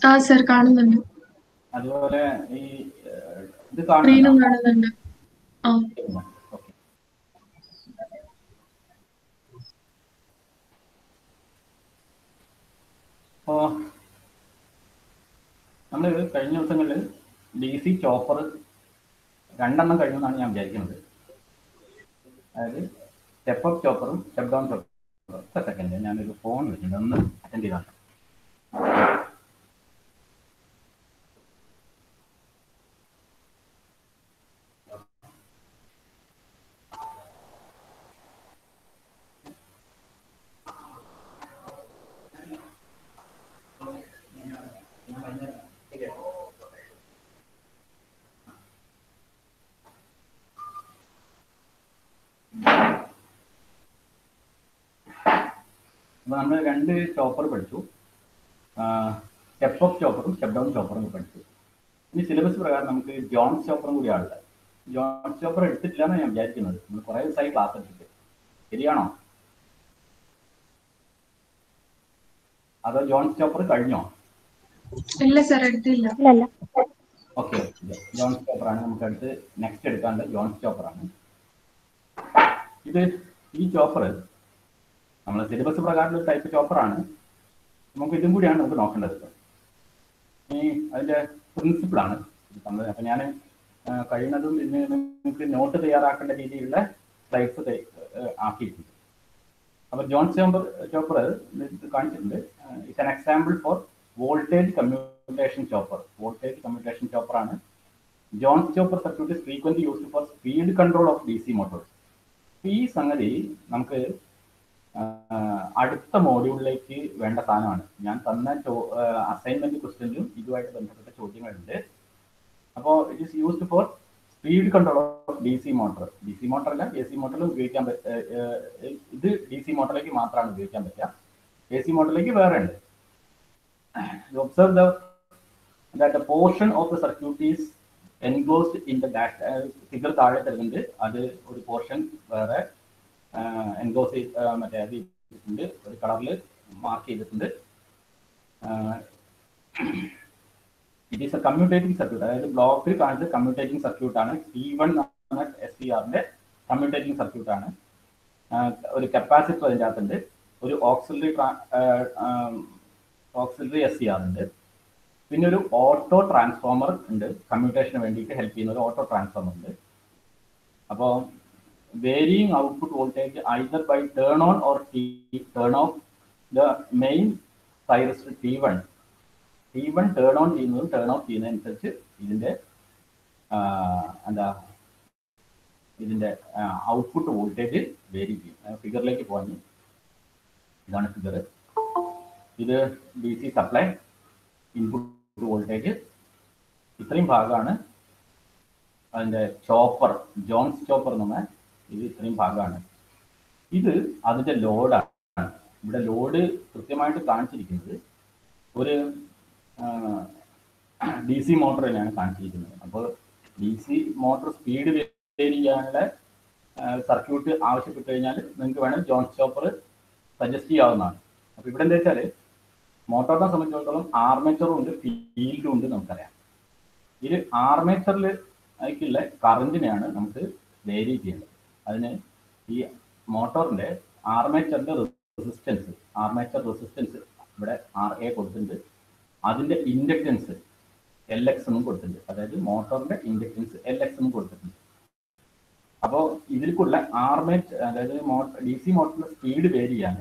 ആ സർ കാണുന്നുണ്ട് അതുപോലെ ഈ ഏഹ്, ഇത് സ്ക്രീനും കാണുന്നുണ്ടോ കാണുന്നുണ്ട് ആ ഓക്കെ അപ്പോൾ നമ്മൾ കഴിഞ്ഞ ദിവസങ്ങളിൽ ഡി സി ചോപ്പർ രണ്ടെണ്ണം കഴിഞ്ഞു എന്നാണ് ഞാൻ വിചാരിക്കുന്നത് അതായത് സ്റ്റെപ്പ് അപ്പ് ചോപ്പറും സ്റ്റെപ്പ് ഡൗൺ ചോപ്പറും ഒറ്റ സെക്കൻഡ് ഞാനൊരു ഫോൺ വെച്ചിട്ടുണ്ട് ഒന്ന് അറ്റൻഡ് ചെയ്താണ് അപ്പോൾ നമ്മൾ രണ്ട് ചോപ്പർ പഠിച്ചു സ്റ്റെപ്പ് അപ്പ് ചോപ്പറും സ്റ്റെപ്പ് ഡൗൺ ചോപ്പറും പഠിച്ചു ഇനി സിലബസ് പ്രകാരം നമുക്ക് ജോൺസ് ചോപ്പറും കൂടി ആളുണ്ട് ജോൺസ് ചോപ്പർ എടുത്തിട്ടില്ല എന്നാണ് ഞാൻ വിചാരിക്കുന്നത് നമ്മൾ കുറേ ദിവസമായി ക്ലാസ് എടുത്തിട്ട് ശരിയാണോ അതോ ജോൺസ് ചോപ്പർ കഴിഞ്ഞോ ഇല്ല സർ എടുത്തില്ല ഇല്ലല്ല ഓക്കെ ജോൺസ് ചോപ്പറാണ് നമുക്ക് അടുത്ത് നെക്സ്റ്റ് എടുക്കാനുള്ളത് ജോൺസ് ചോപ്പറാണ് ഇത് ഈ ചോപ്പർ നമ്മൾ സിലബസ് പ്രകാരമുള്ള ഒരു ടൈപ്പ് ചോപ്പറാണ് നമുക്ക് ഇതും കൂടിയാണ് നമുക്ക് നോക്കേണ്ടത് ഈ അതിൻ്റെ പ്രിൻസിപ്പിളാണ് തന്നത് അപ്പം ഞാൻ കഴിയുന്നതും ഇതിന് നിങ്ങൾക്ക് നോട്ട് തയ്യാറാക്കേണ്ട രീതിയിലുള്ള സ്ലൈഡ്സ് ആക്കിയിട്ടുണ്ട് അപ്പോൾ ജോൺ ചോപ്പർ ചോപ്പർ കാണിച്ചിട്ടുണ്ട് it's an example for voltage commutation chopper voltage commutation ചോപ്പറാണ് Jones chopper circuit is frequently used for speed control of D C motors ഈ സംഗതി നമുക്ക് ആഹ് അടുത്ത മോഡ്യൂളിലേക്ക് വേണ്ട സാധനമാണ് ഞാൻ തന്ന അസൈൻമെന്റ് ക്വസ്റ്റ്യനിലും ഇതുമായിട്ട് ബന്ധപ്പെട്ട ചോദ്യങ്ങളുണ്ട് അപ്പോൾ it is used for speed control of D C motor D C motor അല്ല എ സി മോട്ടറിൽ ഉപയോഗിക്കാൻ പറ്റ ഇത് ഡി സി മോട്ടറിലേക്ക് മാത്രമാണ് ഉപയോഗിക്കാൻ പറ്റുക എ സി മോട്ടറിലേക്ക് വേറെ ഉണ്ട് observe the that portion of the circuit is enclosed in the dash figure താഴെ തരുന്നുണ്ട് അത് ഒരു പോർഷൻ വേറെ എൻക്ലോസ് മറ്റേ അത് ചെയ്തിട്ടുണ്ട് ഒരു കളറിൽ മാർക്ക് ചെയ്തിട്ടുണ്ട് it is a commutating circuit അതായത് ബ്ലോക്കിൽ കാണിച്ച കമ്മ്യൂട്ടേറ്റിംഗ് സർക്യൂട്ട് ആണ് ടി വൺ എസ് സി ആറിന്റെ കമ്മ്യൂട്ടേറ്റിംഗ് സർക്യൂട്ട് ആണ് ഒരു കപ്പാസിറ്റർ അതിൻ്റെ അകത്തുണ്ട് ഒരു auxiliary auxiliary S C R ഉണ്ട് പിന്നെ ഒരു ഓട്ടോ ട്രാൻസ്ഫോമർ ഉണ്ട് കമ്മ്യൂട്ടേഷന് വേണ്ടിയിട്ട് ഹെൽപ്പ് ചെയ്യുന്ന ഒരു ഓട്ടോ ട്രാൻസ്ഫോമർ ഉണ്ട് അപ്പോൾ varying output voltage either by turn on or t, turn off the main thyristor T1. T1 turn on ചെയ്യുന്നതും ടേൺ ഓഫ് ചെയ്യുന്നതനുസരിച്ച് ഇതിന്റെ എന്താ ഇതിന്റെ ഔട്ട്പുട്ട് വോൾട്ടേജ് വേരി ചെയ്യും ഫിഗറിലേക്ക് പോകാൻ ഇതാണ് ഫിഗർ ഇത് D C supply input voltage ഇത്രയും ഭാഗമാണ് അതിന്റെ ചോപ്പർ ജോൺസ് ചോപ്പർ എന്ന് പറഞ്ഞാൽ ഇത് ഇത്രയും ഭാഗമാണ് ഇത് അതിന്റെ ലോഡാണ് ഇവിടെ ലോഡ് കൃത്യമായിട്ട് കാണിച്ചിരിക്കുന്നത് ഒരു ഡി സി മോട്ടർ തന്നെയാണ് കാണിച്ചിരിക്കുന്നത് അപ്പോൾ ഡി സി മോട്ടോർ സ്പീഡ് ചെയ്യാനുള്ള സർക്യൂട്ട് ആവശ്യപ്പെട്ട് കഴിഞ്ഞാൽ നിങ്ങൾക്ക് വേണമെങ്കിൽ ജോൺസ് ചോപ്പർ സജസ്റ്റ് ചെയ്യാവുന്നതാണ് അപ്പോൾ ഇവിടെ എന്താ വെച്ചാൽ മോട്ടോറിനെ സംബന്ധിച്ചിടത്തോളം ആർമേച്ചറും ഉണ്ട് ഫീൽഡും ഉണ്ട് നമുക്കറിയാം ഇത് ആർമേച്ചറിൽ അതിലേക്കുള്ള കറണ്ടിനെയാണ് നമുക്ക് വേരി ചെയ്യേണ്ടത് അതിന് ഈ മോട്ടോറിന്റെ ആർമേച്ചറിന്റെ റെസിസ്റ്റൻസ് ആർമേച്ചർ റെസിസ്റ്റൻസ് ഇവിടെ ആർ എ കൊടുത്തിട്ടുണ്ട് അതിന്റെ ഇൻഡക്റ്റൻസ് എൽ എക്സ് എന്നും കൊടുത്തിട്ടുണ്ട് അതായത് മോട്ടോറിന്റെ ഇൻഡക്റ്റൻസ് എൽ എക്സ് എന്നും കൊടുത്തിട്ടുണ്ട് അപ്പോൾ ഇതിലേക്കുള്ള ആർമേച്ചർ അതായത് ഡി സി മോട്ടറിന്റെ സ്പീഡ് വേരി ചെയ്യാൻ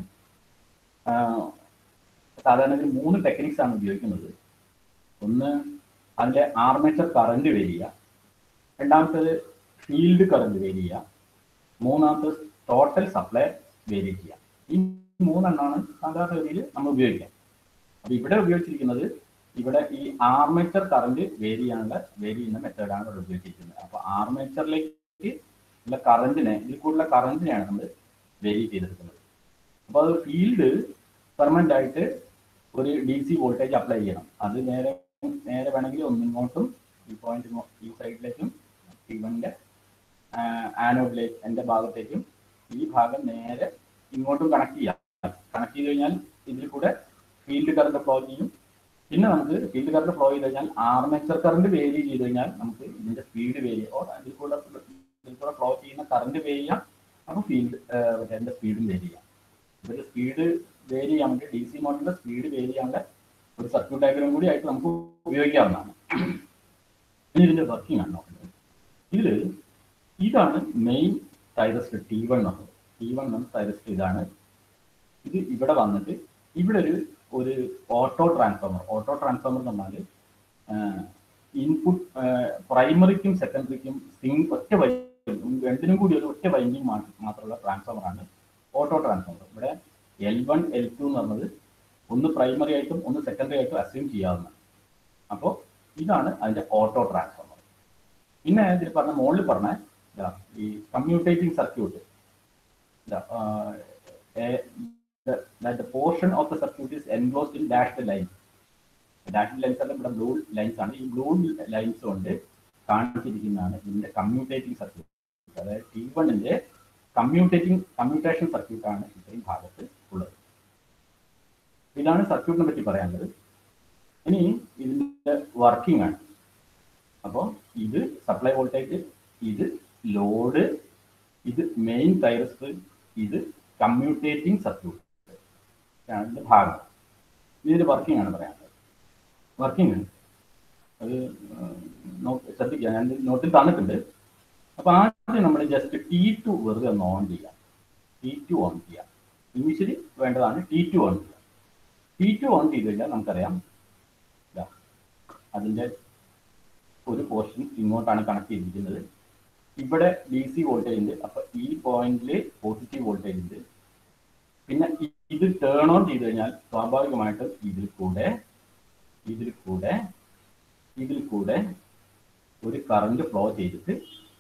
സാധാരണ ഇതിൽ മൂന്ന് ടെക്നിക്സ് ആണ് ഉപയോഗിക്കുന്നത് ഒന്ന് അതിന്റെ ആർമേച്ചർ കറണ്ട് വേരി ചെയ്യുക രണ്ടാമത്തേത് ഫീൽഡ് കറണ്ട് വേരി ചെയ്യുക മൂന്നാമത്തെ ടോട്ടൽ സപ്ലൈ വേരി ചെയ്യുക ഈ മൂന്നെണ്ണമാണ് സാധാരണ രീതിയിൽ നമ്മൾ ഉപയോഗിക്കുക അപ്പൊ ഇവിടെ ഉപയോഗിച്ചിരിക്കുന്നത് ഇവിടെ ഈ ആർമേച്ചർ കറണ്ട് വേരി ചെയ്യാനുള്ള വേരി ചെയ്യുന്ന മെത്തേഡാണ് ഇവിടെ ഉപയോഗിച്ചിരിക്കുന്നത് അപ്പൊ ആർമേച്ചറിലേക്ക് ഉള്ള കറണ്ടിനെ ഇതിൽ കൂടുതലുള്ള കറണ്ടിനെയാണ് നമ്മൾ വേരി ചെയ്തെടുക്കുന്നത് അപ്പൊ അത് ഫീൽഡ് പെർമനന്റ് ആയിട്ട് ഒരു ഡി സി വോൾട്ടേജ് അപ്ലൈ ചെയ്യണം അത് നേരെ നേരെ വേണമെങ്കിൽ ഒന്നിങ്ങോട്ടും ഈ പോയിന്റ് ഈ സൈഡിലേക്കും ഇവന്റെ ആനോഡിലേക്ക് എൻ്റെ ഭാഗത്തേക്കും ഈ ഭാഗം നേരെ ഇങ്ങോട്ടും കണക്ട് ചെയ്യാം കണക്ട് ചെയ്ത് കഴിഞ്ഞാൽ ഇതിൽ കൂടെ ഫീൽഡ് കറണ്ട് ഫ്ലോ ചെയ്യും പിന്നെ നമുക്ക് ഫീൽഡ് കറണ്ട് ഫ്ലോ ചെയ്ത് കഴിഞ്ഞാൽ ആർമേച്ചർ കറണ്ട് വേരി ചെയ്ത് കഴിഞ്ഞാൽ നമുക്ക് ഇതിന്റെ സ്പീഡ് വേരി ഓർ അതിൽ കൂടെ ഇതിൽ കൂടെ ഫ്ലോ ചെയ്യുന്ന കറണ്ട് വേരി ചെയ്യാം അപ്പോൾ ഫീൽഡ് അതിന്റെ സ്പീഡും വേരി ചെയ്യാം ഇതിന്റെ സ്പീഡ് വേരി ചെയ്യാൻ വേണ്ടി ഡി സി മോട്ടറിന്റെ സ്പീഡ് വേരി ചെയ്യാനുള്ള ഒരു സർക്യൂട്ട് ഡയഗ്രാം കൂടി ആയിട്ട് നമുക്ക് ഉപയോഗിക്കാവുന്നതാണ് ഇനി ഇതിന്റെ വർക്കിംഗ് ആണ് നോക്കുന്നത് ഇതിൽ ഇതാണ് മെയിൻ തൈറസ്റ്റ് ടി വൺ എന്നുള്ളത് ടി വൺ എന്ന തൈറസ്റ്റ് ഇതാണ് ഇത് ഇവിടെ വന്നിട്ട് ഇവിടെ ഒരു ഒരു ഓട്ടോ ട്രാൻസ്ഫോമർ ഓട്ടോ ട്രാൻസ്ഫോമർ എന്ന് പറഞ്ഞാൽ ഇൻപുട്ട് പ്രൈമറിക്കും സെക്കൻഡറിക്കും സിങ് ഒറ്റ വൈൻഡിങ് രണ്ടിനും കൂടി ഒരു ഒറ്റ വൈൻഡിങ് മാത്രമുള്ള ട്രാൻസ്ഫോമർ ആണ് ഓട്ടോ ട്രാൻസ്ഫോമർ ഇവിടെ എൽ വൺ എൽ ടു എന്ന് പറഞ്ഞത് ഒന്ന് പ്രൈമറി ആയിട്ടും ഒന്ന് സെക്കൻഡറി ആയിട്ടും അസ്യൂം ചെയ്യാവുന്നതാണ് അപ്പോൾ ഇതാണ് അതിന്റെ ഓട്ടോ ട്രാൻസ്ഫോമർ പിന്നെ ഇതിൽ പറഞ്ഞ മുകളിൽ പറഞ്ഞ ഇതാ, ഈ commutating circuit the portion of the circuit is enclosed in dashed lines. Dashed lines അല്ല ഇവിടെ ബ്ലൂ ലൈൻസ് ആണ് ഈ ബ്ലൂ ലൈൻസ് കൊണ്ട് കാണിച്ചിരിക്കുന്നതാണ് ഇതിന്റെ കമ്മ്യൂട്ടേറ്റിംഗ് സർക്യൂട്ട് അതായത് ടി വണ്ണിന്റെ കമ്മ്യൂട്ടേറ്റിംഗ് കമ്മ്യൂട്ടേഷൻ സർക്യൂട്ട് ആണ് ഇത്രയും ഭാഗത്ത് ഉള്ളത് ഇതാണ് സർക്യൂട്ടിനെ പറ്റി പറയാനുള്ളത് ഇനി ഇതിന്റെ വർക്കിംഗ് ആണ് അപ്പോൾ ഇത് സപ്ലൈ വോൾട്ടേജ് ഇത് ലോഡ് ഇത് മെയിൻ തൈറസ് ഇത് കമ്മ്യൂട്ടേറ്റിംഗ് സർക്യൂട്ട് ഇതിന്റെ ഭാഗം ഇതിന്റെ വർക്കിംഗ് ആണ് പറയാനുള്ളത് വർക്കിംഗ് അത് നോ- ശ്രദ്ധിക്കുക ഞാൻ നോട്ടിൽ തന്നിട്ടുണ്ട് അപ്പൊ ആദ്യം നമ്മൾ ജസ്റ്റ് ടി ടു വെറുതെ ഒന്ന് ഓൺ ചെയ്യാം ടി ടു ഓൺ ചെയ്യാം ഇനിഷ്യലി വേണ്ടതാണ് ടി ടു ഓൺ ചെയ്യാം ടി ടു ഓൺ ചെയ്ത് കഴിഞ്ഞാൽ നമുക്കറിയാം ഇതാ, അതിന്റെ ഒരു പോർഷൻ ഇങ്ങോട്ടാണ് കണക്ട് ചെയ്തിരിക്കുന്നത് ഇവിടെ ഡി സി വോൾട്ടേജ് ഉണ്ട് അപ്പൊ ഈ പോയിന്റിൽ പോസിറ്റീവ് വോൾട്ടേജ് ഉണ്ട് പിന്നെ ഇ- ഇത് ടേൺ ഓൺ ചെയ്ത് കഴിഞ്ഞാൽ സ്വാഭാവികമായിട്ടും ഇതിൽ കൂടെ ഇതിൽ കൂടെ ഇതിൽ കൂടെ ഒരു കറണ്ട് ഫ്ലോ ചെയ്തിട്ട്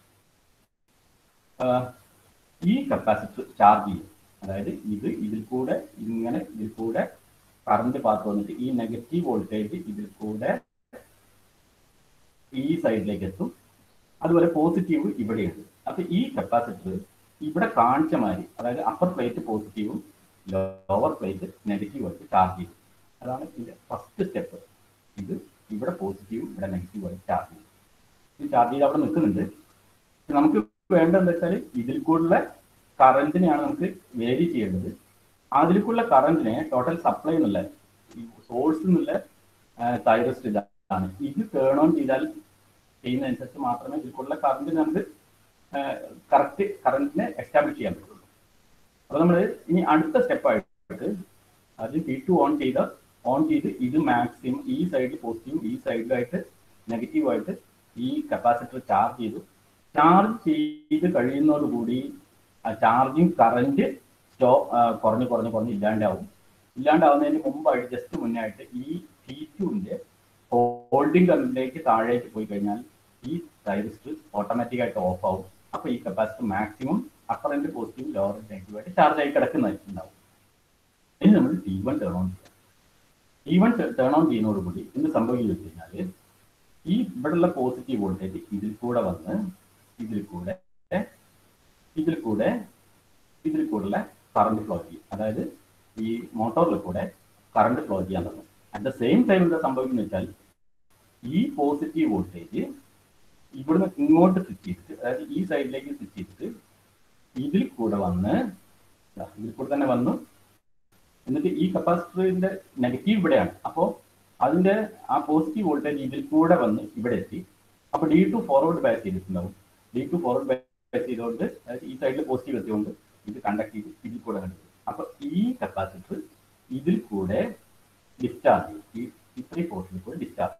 ആ, ഈ കപ്പാസിറ്റർ ചാർജ് ചെയ്യും അതായത് ഇത് ഇതിൽ കൂടെ ഇങ്ങനെ ഇതിൽ കൂടെ കറണ്ട് പാത്ത് വന്നിട്ട് ഈ നെഗറ്റീവ് വോൾട്ടേജ് ഇതിൽ കൂടെ ഈ സൈഡിലേക്ക് എത്തും അതുപോലെ പോസിറ്റീവ് ഇവിടെയുണ്ട് അപ്പൊ ഈ കപ്പാസിറ്റർ ഇവിടെ കാണിച്ച മാതിരി അതായത് അപ്പർ പ്ലേറ്റ് പോസിറ്റീവും ലോവർ പ്ലേറ്റ് നെഗറ്റീവ് ആയിട്ട് ചാർജ് ചെയ്യും അതാണ് ഇതിന്റെ ഫസ്റ്റ് സ്റ്റെപ്പ് ഇത് ഇവിടെ പോസിറ്റീവും ഇവിടെ നെഗറ്റീവ് ആയിട്ട് ചാർജ് ചെയ്യും ഈ ചാർജ് ചെയ്ത് അവിടെ നിൽക്കുന്നുണ്ട് ഇപ്പൊ നമുക്ക് വേണ്ടതെന്ന് വെച്ചാൽ ഇതിൽ കൂടുതൽ കറന്റിനെയാണ് നമുക്ക് വേരി ചെയ്യേണ്ടത് അതിലേക്കുള്ള കറന്റിനെ ടോട്ടൽ സപ്ലൈ എന്നുള്ള ഈ സോഴ്സ് എന്നുള്ള തൈറസ്റ്റ് ഇതാണ് ഇത് ടേൺ ഓൺ ചെയ്താൽ ചെയ്യുന്നതനുസരിച്ച് മാത്രമേ ഇതിലേക്കുള്ള കറന്റ് നമുക്ക് കറക്റ്റ് കറന്റിനെ എസ്റ്റാബ്ലിഷ് ചെയ്യാൻ പറ്റുള്ളൂ അപ്പൊ നമ്മൾ ഇനി അടുത്ത സ്റ്റെപ്പായിട്ട് അത് ടി ടു ഓൺ ചെയ്ത ഓൺ ചെയ്ത് ഇത് മാക്സിമം ഈ സൈഡിൽ പോസിറ്റീവും ഈ സൈഡിലായിട്ട് നെഗറ്റീവായിട്ട് ഈ കപ്പാസിറ്റർ ചാർജ് ചെയ്തു ചാർജ് ചെയ്ത് കഴിയുന്നതോടുകൂടി ആ ചാർജിങ് കറന്റ് സ്റ്റോ കുറഞ്ഞ് കുറഞ്ഞ് കുറഞ്ഞ് ഇല്ലാണ്ടാവും ഇല്ലാണ്ടാവുന്നതിന് മുമ്പായിട്ട് ജസ്റ്റ് മുന്നേ ആയിട്ട് ഈ ടി ടുവിന്റെ ഹോൾഡിംഗ് കറന്റിലേക്ക് താഴേക്ക് പോയി കഴിഞ്ഞാൽ ഈ തൈറിസ്റ്റ് ഓട്ടോമാറ്റിക് ആയിട്ട് ഓഫ് ആവും അപ്പൊ ഈ capacitor maximum upper end positive lower negative ആയിട്ട് ചാർജ് ആയി കിടക്കുന്നതായിട്ടുണ്ടാവും ഇനി നമ്മൾ ടി വൺ ടേൺ ഓൺ ചെയ്യാം ടി വൺ ടേൺ ഓൺ ചെയ്യുന്നതോടുകൂടി എന്ത് സംഭവിക്കുന്നു വെച്ച് കഴിഞ്ഞാൽ ഈ ഇവിടെയുള്ള പോസിറ്റീവ് വോൾട്ടേജ് ഇതിൽ കൂടെ വന്ന് ഇതിൽ കൂടെ ഇതിൽ കൂടെ ഇതിൽ കൂടെ കറണ്ട് ഫ്ലോ ചെയ്യും അതായത് ഈ മോട്ടോറിൽ കൂടെ കറണ്ട് ഫ്ലോ ചെയ്യാൻ തുടങ്ങും അറ്റ് ദ സെയിം ടൈം എന്താ സംഭവിക്കുന്നത് വെച്ചാൽ ഈ പോസിറ്റീവ് വോൾട്ടേജ് ഇവിടുന്ന് ഇങ്ങോട്ട് സ്വിച്ച് ചെയ്തിട്ട് അതായത് ഈ സൈഡിലേക്ക് സ്വിച്ച് ചെയ്തിട്ട് ഇതിൽ കൂടെ വന്ന് ദാ ഇതിൽ കൂടെ തന്നെ വന്നു എന്നിട്ട് ഈ കപ്പാസിറ്ററിന്റെ നെഗറ്റീവ് ഇവിടെയാണ് അപ്പോൾ അതിന്റെ ആ പോസിറ്റീവ് വോൾട്ടേജ് ഇതിൽ കൂടെ വന്ന് ഇവിടെ എത്തി അപ്പൊ ഡി ടു ഫോർവേഡ് ബാക്ക് ചെയ്തിട്ടുണ്ടാവും ഡി ടു ഫോർവേഡ് ബാക്ക് ചെയ്തുകൊണ്ട് അതായത് ഈ സൈഡിൽ പോസിറ്റീവ് എത്തിയോണ്ട് ഇത് കണ്ടക്ട് ചെയ്ത് ഇതിൽ കൂടെ കണ്ടു അപ്പൊ ഈ കപ്പാസിറ്റർ ഇതിൽ കൂടെ ഡിസ്ചാർജ് ചെയ്യും ഈ ഇത്രയും പോർഷനിൽ കൂടെ ഡിസ്ചാർജ്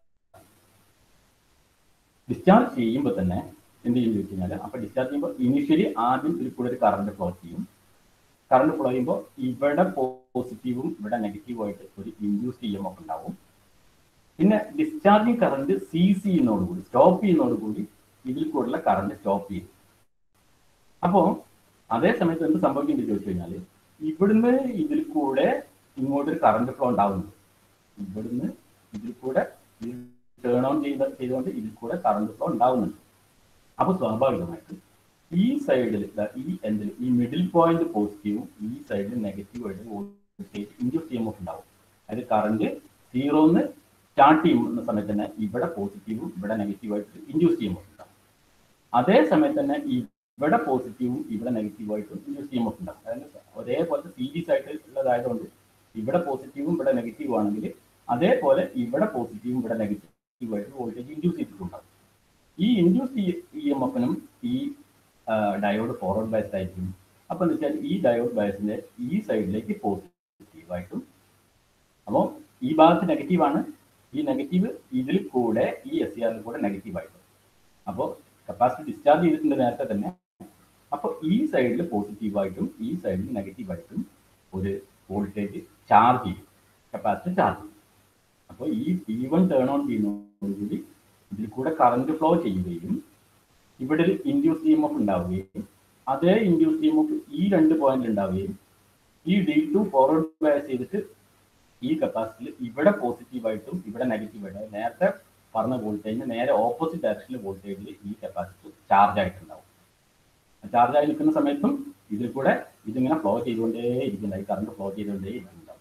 ഡിസ്ചാർജ് ചെയ്യുമ്പോൾ തന്നെ എന്ത് ചെയ്യും വെച്ച് കഴിഞ്ഞാൽ അപ്പൊ ഡിസ്ചാർജ് ചെയ്യുമ്പോൾ ഇനിഷ്യലി ആദ്യം ഇതിൽ കൂടെ ഒരു കറണ്ട് ഫ്ലോ ചെയ്യും കറണ്ട് ഫ്ലോ ചെയ്യുമ്പോൾ ഇവിടെ പോസിറ്റീവും ഇവിടെ നെഗറ്റീവും ആയിട്ട് ഒരു ഇൻഡ്യൂസ് ഇ എം എഫ് ഉണ്ടാവും പിന്നെ ഡിസ്ചാർജിങ് കറണ്ട് സി സി എന്നോടുകൂടി സ്റ്റോപ്പ് ചെയ്യുന്നതോടുകൂടി ഇതിൽ കൂടുതലുള്ള കറണ്ട് സ്റ്റോപ്പ് ചെയ്യും അപ്പോ അതേ സമയത്ത് എന്ത് സംഭവിക്കുന്നത് ചോദിച്ചു കഴിഞ്ഞാൽ ഇവിടുന്ന് ഇതിൽ കൂടെ ഇങ്ങോട്ടൊരു കറണ്ട് ഫ്ലോ ഉണ്ടാവുന്നുണ്ട് ഇവിടുന്ന് ഇതിൽ കൂടെ ടേൺ ഓൺ ചെയ്ത ചെയ്തുകൊണ്ട് ഇതിൽ കൂടെ കറണ്ട് ഫ്ലോ ഉണ്ടാവുന്നുണ്ട് അപ്പൊ സ്വാഭാവികമായിട്ടും ഈ സൈഡിൽ ഈ എന്തിൽ ഈ മിഡിൽ പോയിന്റ് പോസിറ്റീവും ഈ സൈഡിൽ നെഗറ്റീവ് ആയിട്ട് വോൾട്ടേജ് ഇൻഡ്യൂസ് ചെയ്യുമ്പോൾ ഉണ്ടാവും അതായത് കറണ്ട് സീറോന്ന് സ്റ്റാർട്ട് ചെയ്യുന്ന സമയത്ത് തന്നെ ഇവിടെ പോസിറ്റീവും ഇവിടെ നെഗറ്റീവായിട്ട് ഇൻഡ്യൂസ് ചെയ്യുമ്പോൾ ഉണ്ടാവും അതേ സമയത്ത് തന്നെ ഇവിടെ പോസിറ്റീവും ഇവിടെ നെഗറ്റീവായിട്ടും ഇൻഡ്യൂസ് ചെയ്യുമ്പോൾ ഉണ്ടാവും അതായത് ഒരേപോലത്തെ സീരീസ് ആയിട്ട് ഉള്ളതായതുകൊണ്ട് ഇവിടെ പോസിറ്റീവും ഇവിടെ നെഗറ്റീവും ആണെങ്കിൽ അതേപോലെ ഇവിടെ പോസിറ്റീവും ഇവിടെ നെഗറ്റീവായിട്ട് വോൾട്ടേജ് ഇൻഡ്യൂസ് ചെയ്തിട്ടുണ്ടാവും ഈ ഇൻഡ്യൂസ് ഇ എം എഫിനും ഈ ഡയോഡ് ഫോർവേഡ് ബയസ് ആയിരിക്കും അപ്പൊ എന്ന് വെച്ചാൽ ഈ ഡയോഡ് ബയസിന്റെ ഈ സൈഡിലേക്ക് പോസിറ്റീവായിട്ടും അപ്പോൾ ഈ ഭാഗത്ത് നെഗറ്റീവാണ് ഈ നെഗറ്റീവ് ഇതിൽ കൂടെ ഈ എസ് സി ആറിൽ കൂടെ നെഗറ്റീവ് ആയിട്ടും അപ്പോൾ കപ്പാസിറ്റി ഡിസ്ചാർജ് ചെയ്തിട്ടുണ്ട് നേരത്തെ തന്നെ അപ്പോൾ ഈ സൈഡിൽ പോസിറ്റീവായിട്ടും ഈ സൈഡിൽ നെഗറ്റീവായിട്ടും ഒരു വോൾട്ടേജ് ചാർജ് ചെയ്യും കപ്പാസിറ്റി ചാർജ് ചെയ്യും അപ്പോൾ ഈ പി വൺ ടേൺ ഓൺ ചെയ്യുന്നതോടുകൂടി ഇതിൽ കൂടെ കറണ്ട് ഫ്ലോ ചെയ്യുകയും ഇവിടെ ഒരു ഇൻഡ്യൂസ് ഇ എം എഫ് ഉണ്ടാവുകയും അതേ ഇൻഡ്യൂസ് ഇ എം എഫ് ഈ രണ്ട് പോയിന്റിൽ ഉണ്ടാവുകയും ഈ ഡി ടു ഫോർവേഡ് ബയസ് ചെയ്തിട്ട് ഈ കപ്പാസിറ്റിയിൽ ഇവിടെ പോസിറ്റീവായിട്ടും ഇവിടെ നെഗറ്റീവായിട്ടും നേരത്തെ പറഞ്ഞ വോൾട്ടേജിന് നേരെ ഓപ്പോസിറ്റ് ഡയറക്ഷനിൽ വോൾട്ടേജിൽ ഈ കപ്പാസിറ്റർ ചാർജ് ആയിട്ടുണ്ടാവും ചാർജ് ആയി നിൽക്കുന്ന സമയത്തും ഇതിൽ കൂടെ ഇതിങ്ങനെ ഫ്ലോ ചെയ്തുകൊണ്ടേ ഇരിക്കുന്നുണ്ടാവും കറണ്ട് ഫ്ലോ ചെയ്തുകൊണ്ടേ ഇരിക്കുന്നുണ്ടാവും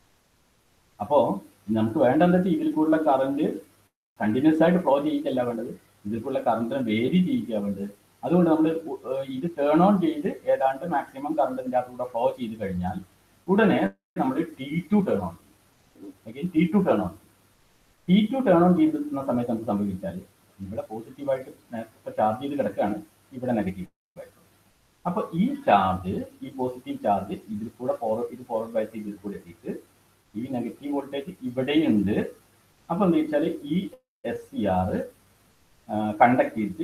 അപ്പോൾ നമുക്ക് വേണ്ടത് വെച്ചാൽ ഇതിൽ കൂടുതൽ കറണ്ട് കണ്ടിന്യൂസ് ആയിട്ട് ഫ്ലോ ചെയ്യിക്കല്ല വേണ്ടത് ഇതിൽ കൂടുതൽ കറണ്ടിനെ വേരി ചെയ്യിക്കുക വേണ്ടത് അതുകൊണ്ട് നമ്മൾ ഇത് ടേൺ ഓൺ ചെയ്ത് ഏതാണ്ട് മാക്സിമം കറണ്ട് ഇതിൻ്റെ അകത്തൂടെ ഫ്ലോ ചെയ്ത് കഴിഞ്ഞാൽ ഉടനെ നമ്മൾ ടി ടു ടേൺ ഓൺ ചെയ്യും T two turn on T two turn on ചെയ്യുന്ന സമയത്ത് നമുക്ക് സംഭവിച്ചാൽ ഇവിടെ പോസിറ്റീവായിട്ട് ഇപ്പോൾ ചാർജ് ചെയ്ത് കിടക്കുകയാണ് ഇവിടെ നെഗറ്റീവ് ആയിട്ട് അപ്പോൾ ഈ ചാർജ് ഈ പോസിറ്റീവ് ചാർജ് ഇതിൽ കൂടെ ഫോർവേഡ് ഇത് ഫോർവേഡ് ബൈസ് ഇതിൽ കൂടെ എത്തിയിട്ട് ഈ നെഗറ്റീവ് വോൾട്ടേജ് ഇവിടെയുണ്ട് അപ്പോൾ എന്താ വെച്ചാൽ ഈ എസ് സി ആർ കണ്ടക്ട് ചെയ്തിട്ട്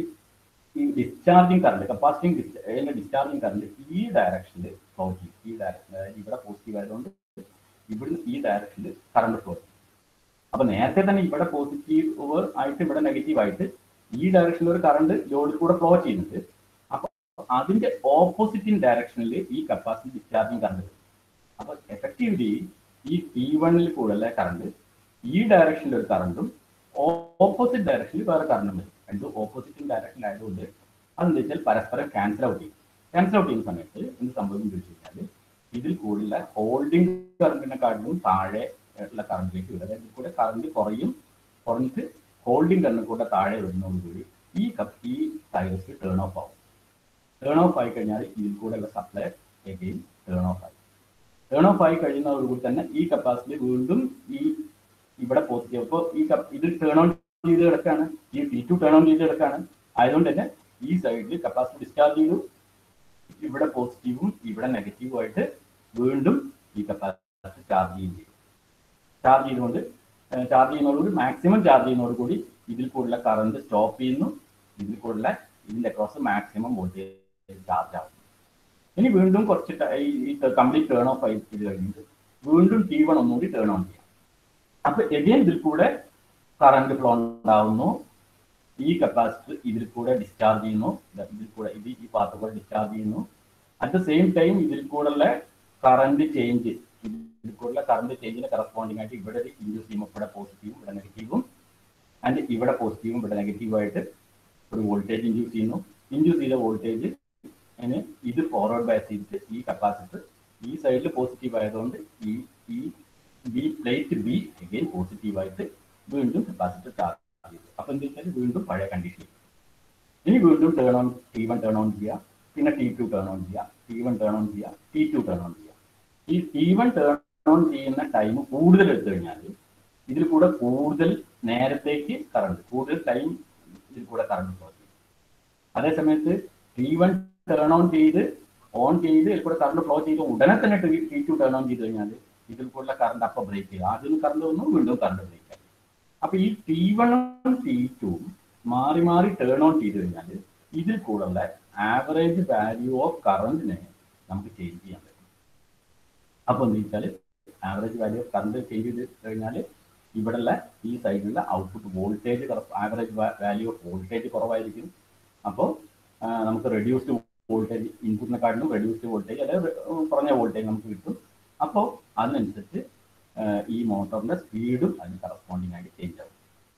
ഈ ഡിസ്ചാർജിങ് കറണ്ട് കപ്പാസിറ്റിംഗ് ഡിസ്ചാർജിങ് കറണ്ട് ഈ ഡയറക്ഷനിൽ ഫ്ലോ ചെയ്യും ഈ ഡയറക്ഷൻ അതായത് ഇവിടെ പോസിറ്റീവ് ആയതുകൊണ്ട് ഇവിടുന്ന് ഈ ഡയറക്ഷനിൽ കറണ്ട് ഫ്ലോ ചെയ്യും അപ്പൊ നേരത്തെ തന്നെ ഇവിടെ പോസിറ്റീവ് ആയിട്ട് ഇവിടെ നെഗറ്റീവ് ആയിട്ട് ഈ ഡയറക്ഷനിൽ ഒരു കറണ്ട് ലോഡിൽ കൂടെ ഫ്ലോ ചെയ്യുന്നുണ്ട് അപ്പൊ അതിന്റെ ഓപ്പോസിറ്റിംഗ് ഡയറക്ഷനിൽ ഈ കപ്പാസിറ്റി ഡിസ്ചാർജിങ് കറണ്ട് വരും അപ്പൊ എഫക്റ്റീവ്ലി ഈ പി വണ്ണിൽ കൂടുതലെ കറണ്ട് ഈ ഡയറക്ഷനിൽ ഒരു കറണ്ടും ഓപ്പോസിറ്റ് ഡയറക്ഷനിൽ വേറെ കറണ്ടും വരും രണ്ടും ഓപ്പോസിറ്റിംഗ് ഡയറക്ഷൻ ആയതുകൊണ്ട് അതെന്താ വെച്ചാൽ പരസ്പരം ക്യാൻസൽ ഔട്ട് ചെയ്യും ക്യാൻസൽ ഔട്ട് ചെയ്യുന്ന സമയത്ത് എന്ത് സംഭവിക്കും ചോദിച്ചു കഴിഞ്ഞാൽ ഇതിൽ കൂടുതൽ ഹോൾഡിംഗ് കറണ്ടിനെക്കാട്ടിലും താഴെ ഉള്ള കറണ്ടിലേക്ക് വരും അതായത് കൂടെ കറണ്ട് കുറയും കുറഞ്ഞിട്ട് ഹോൾഡിംഗ് കറണ്ട് കൂടെ താഴെ വരുന്നതോടുകൂടി ഈ കപ്പ് ഈ ടയർസ് ടേൺ ഓഫ് ആവും ടേൺ ഓഫ് ആയി കഴിഞ്ഞാൽ ഇതിൽ കൂടെയുള്ള സപ്ലൈ എഗെയിൻ ടേൺ ഓഫ് ആയി ടേൺ ഓഫ് ആയി കഴിയുന്നതോടുകൂടി തന്നെ ഈ കപ്പാസിറ്റി വീണ്ടും ഈ ഇവിടെ പോസിറ്റീവ് അപ്പോൾ ഈ ഇത് ടേൺ ഓൺ ചെയ്ത് കിടക്കാണ് ഈ പി ടു ടേൺ ഓൺ ചെയ്ത് കിടക്കാണ് ആയതുകൊണ്ട് തന്നെ ഈ സൈഡിൽ കപ്പാസിറ്റി ഡിസ്ചാർജ് ചെയ്തു ഇവിടെ പോസിറ്റീവും ഇവിടെ നെഗറ്റീവും ആയിട്ട് വീണ്ടും ഈ കപ്പാസിറ്റി ചാർജ് ചെയ്യുകയും ചെയ്യും ചാർജ് ചെയ്തുകൊണ്ട് ചാർജ് ചെയ്യുന്നതോടുകൂടി മാക്സിമം ചാർജ് ചെയ്യുന്നതോടുകൂടി ഇതിൽ കൂടുതൽ കറണ്ട് സ്റ്റോപ്പ് ചെയ്യുന്നു ഇതിൽ കൂടുതൽ ഇതിന്റെ അക്രോസ് മാക്സിമം വോൾട്ടേജ് ചാർജ് ആവും ഇനി വീണ്ടും കുറച്ച് ഈ കംപ്ലീറ്റ് ടേൺ ഓഫ് ആയി ചെയ്ത് കഴിഞ്ഞിട്ട് വീണ്ടും ടി വൺ ഒന്നുകൂടി ടേൺ ഓൺ ചെയ്യാം അപ്പൊ എഗെയിൻ ഇതിൽ കൂടെ കറണ്ട് ഫ്ലോ ഉണ്ടാവുന്നു ഈ കപ്പാസിറ്റർ ഇതിൽ കൂടെ ഡിസ്ചാർജ് ചെയ്യുന്നു ഇതിൽ കൂടെ ഇത് ഈ പാർട്ട് കൂടെ ഡിസ്ചാർജ് ചെയ്യുന്നു അറ്റ് ദ സെയിം ടൈം ഇതിൽ കൂടെയുള്ള കറണ്ട് ചേഞ്ച് ഇതിൽ കൂടെയുള്ള കറണ്ട് ചേഞ്ചിന് കറസ്പോണ്ടിങ് ആയിട്ട് ഇവിടെ ഒരു ഇൻഡ്യൂസ് ചെയ്യുമ്പോൾ ഇവിടെ പോസിറ്റീവും ഇവിടെ നെഗറ്റീവും ആൻഡ് ഇവിടെ പോസിറ്റീവും ഇവിടെ നെഗറ്റീവും ആയിട്ട് ഒരു വോൾട്ടേജ് ഇൻഡ്യൂസ് ചെയ്യുന്നു ഇൻഡ്യൂസ് ചെയ്ത വോൾട്ടേജ് അതിന് ഇത് ഫോർവേഡ് ബയസ് ചെയ്തിട്ട് ഈ കപ്പാസിറ്റർ ഈ സൈഡിൽ പോസിറ്റീവ് ആയതുകൊണ്ട് ഈ ഈ B plate B again positive ആയിട്ട് വീണ്ടും കപ്പാസിറ്റർ ചാർജ് ചെയ്തു അപ്പൊ എന്താ വെച്ചാൽ വീണ്ടും പഴയ കണ്ടീഷൻ ഇനി വീണ്ടും turn on T one turn on ചെയ്യുക പിന്നെ ടി ടു ടേൺ ഓൺ ചെയ്യുക ടി വൺ ടേൺ ഓൺ ചെയ്യുക ടി ടു ടേൺ ഓൺ ചെയ്യുക ഈ ടി വൺ ടേൺ ഓൺ ചെയ്യുന്ന ടൈം കൂടുതൽ എടുത്തു കഴിഞ്ഞാൽ ഇതിൽ കൂടെ കൂടുതൽ നേരത്തേക്ക് കറണ്ട് കൂടുതൽ ടൈം ഇതിൽ കൂടെ കറണ്ട് ഫ്ലോ ചെയ്യും അതേ സമയത്ത് ടി വൺ ടേൺ ഓൺ ചെയ്ത് ഓൺ ചെയ്ത് ഇതിൽ കൂടെ കറണ്ട് ഫ്ലോ ചെയ്ത് ഉടനെ തന്നെ ടി ടു ടേൺ ഓൺ ചെയ്ത് കഴിഞ്ഞാൽ ഇതിൽ കൂടുതൽ കറണ്ട് അപ്പൊ ബ്രേക്ക് ചെയ്യും ആദ്യം കറണ്ട് വന്നു വീണ്ടും കറണ്ട് ബ്രേക്ക് ആയി അപ്പൊ ഈ ടി വണ്ണും ടി ടുവും മാറി മാറി ടേൺ ഓൺ ചെയ്ത് കഴിഞ്ഞാൽ ഇതിൽ കൂടുതലുള്ള ആവറേജ് വാല്യൂ ഓഫ് കറണ്ടിനെ നമുക്ക് ചേഞ്ച് ചെയ്യാൻ പറ്റും അപ്പൊ എന്താ വെച്ചാൽ average value of current change ചെയ്ത് കഴിഞ്ഞാൽ ഇവിടെയുള്ള ഈ സൈഡിലുള്ള output voltage average value of voltage കുറവായിരിക്കും അപ്പോൾ നമുക്ക് റെഡ്യൂസ്ഡ് വോൾട്ടേജ് ഇൻപുട്ടിനെക്കാട്ടിലും റെഡ്യൂസ്ഡ് വോൾട്ടേജ് അതായത് കുറഞ്ഞ വോൾട്ടേജ് നമുക്ക് കിട്ടും അപ്പോൾ അതിനനുസരിച്ച് ഈ മോട്ടോറിന്റെ സ്പീഡും അതിന് കറസ്പോണ്ടിങ് ആയിട്ട് ചേഞ്ച് ആവും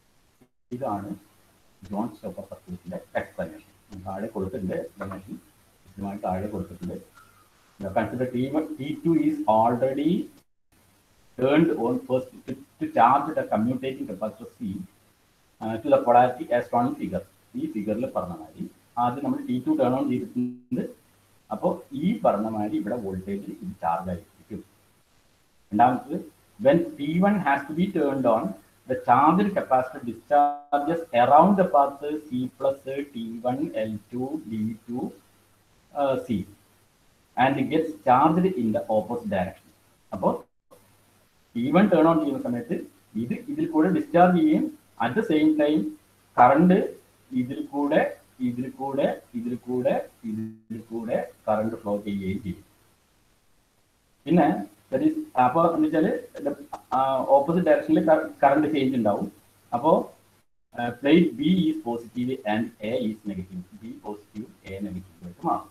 ഇതാണ് ജോൺ സ്റ്റോപ്പർ സർക്യൂട്ടിന്റെ എക്സ്പ്ലനേഷൻ താഴെ കൊടുത്തിട്ടുണ്ട് എക്സ്പ്ലനേഷൻ വിശദമായി താഴെ കൊടുത്തിട്ടുണ്ട് consider T T two is already turned on first to charge the commutating capacitor C two the polarity as on figure ഈ ഫിഗറിൽ പറഞ്ഞ മാതിരി ആദ്യം നമ്മൾ ടി ടു ടേൺ ഓൺ ചെയ്തിട്ടുണ്ട് അപ്പോൾ ഈ പറഞ്ഞ മാതിരി ഇവിടെ വോൾട്ടേജ് ഇത് ചാർജ് ആയിരിക്കും രണ്ടാമത്തത് when P1 has to be turned on, the charged capacitor discharges around the path C plus T1, L2, D2, uh, C and it gets charged in the opposite direction. അപ്പോൾ P1 turn on ചെയ്യുന്ന സമയത്ത് ഇത് ഇതിൽ കൂടെ discharge ചെയ്യും at the same time current ഇതിൽ കൂടെ ഇതിൽ കൂടെ ഇതിൽ കൂടെ ഇതിൽ കൂടെ കറണ്ട് ഫ്ലോ ചെയ്യുകയും ചെയ്യും പിന്നെ അപ്പോൾ എന്ന് വെച്ചാൽ ഓപ്പോസിറ്റ് ഡയറക്ഷനിൽ കറണ്ട് ചേഞ്ച് ഉണ്ടാവും അപ്പോൾ plate B is positive and A is negative B positive A negative ആയിട്ട് മാറും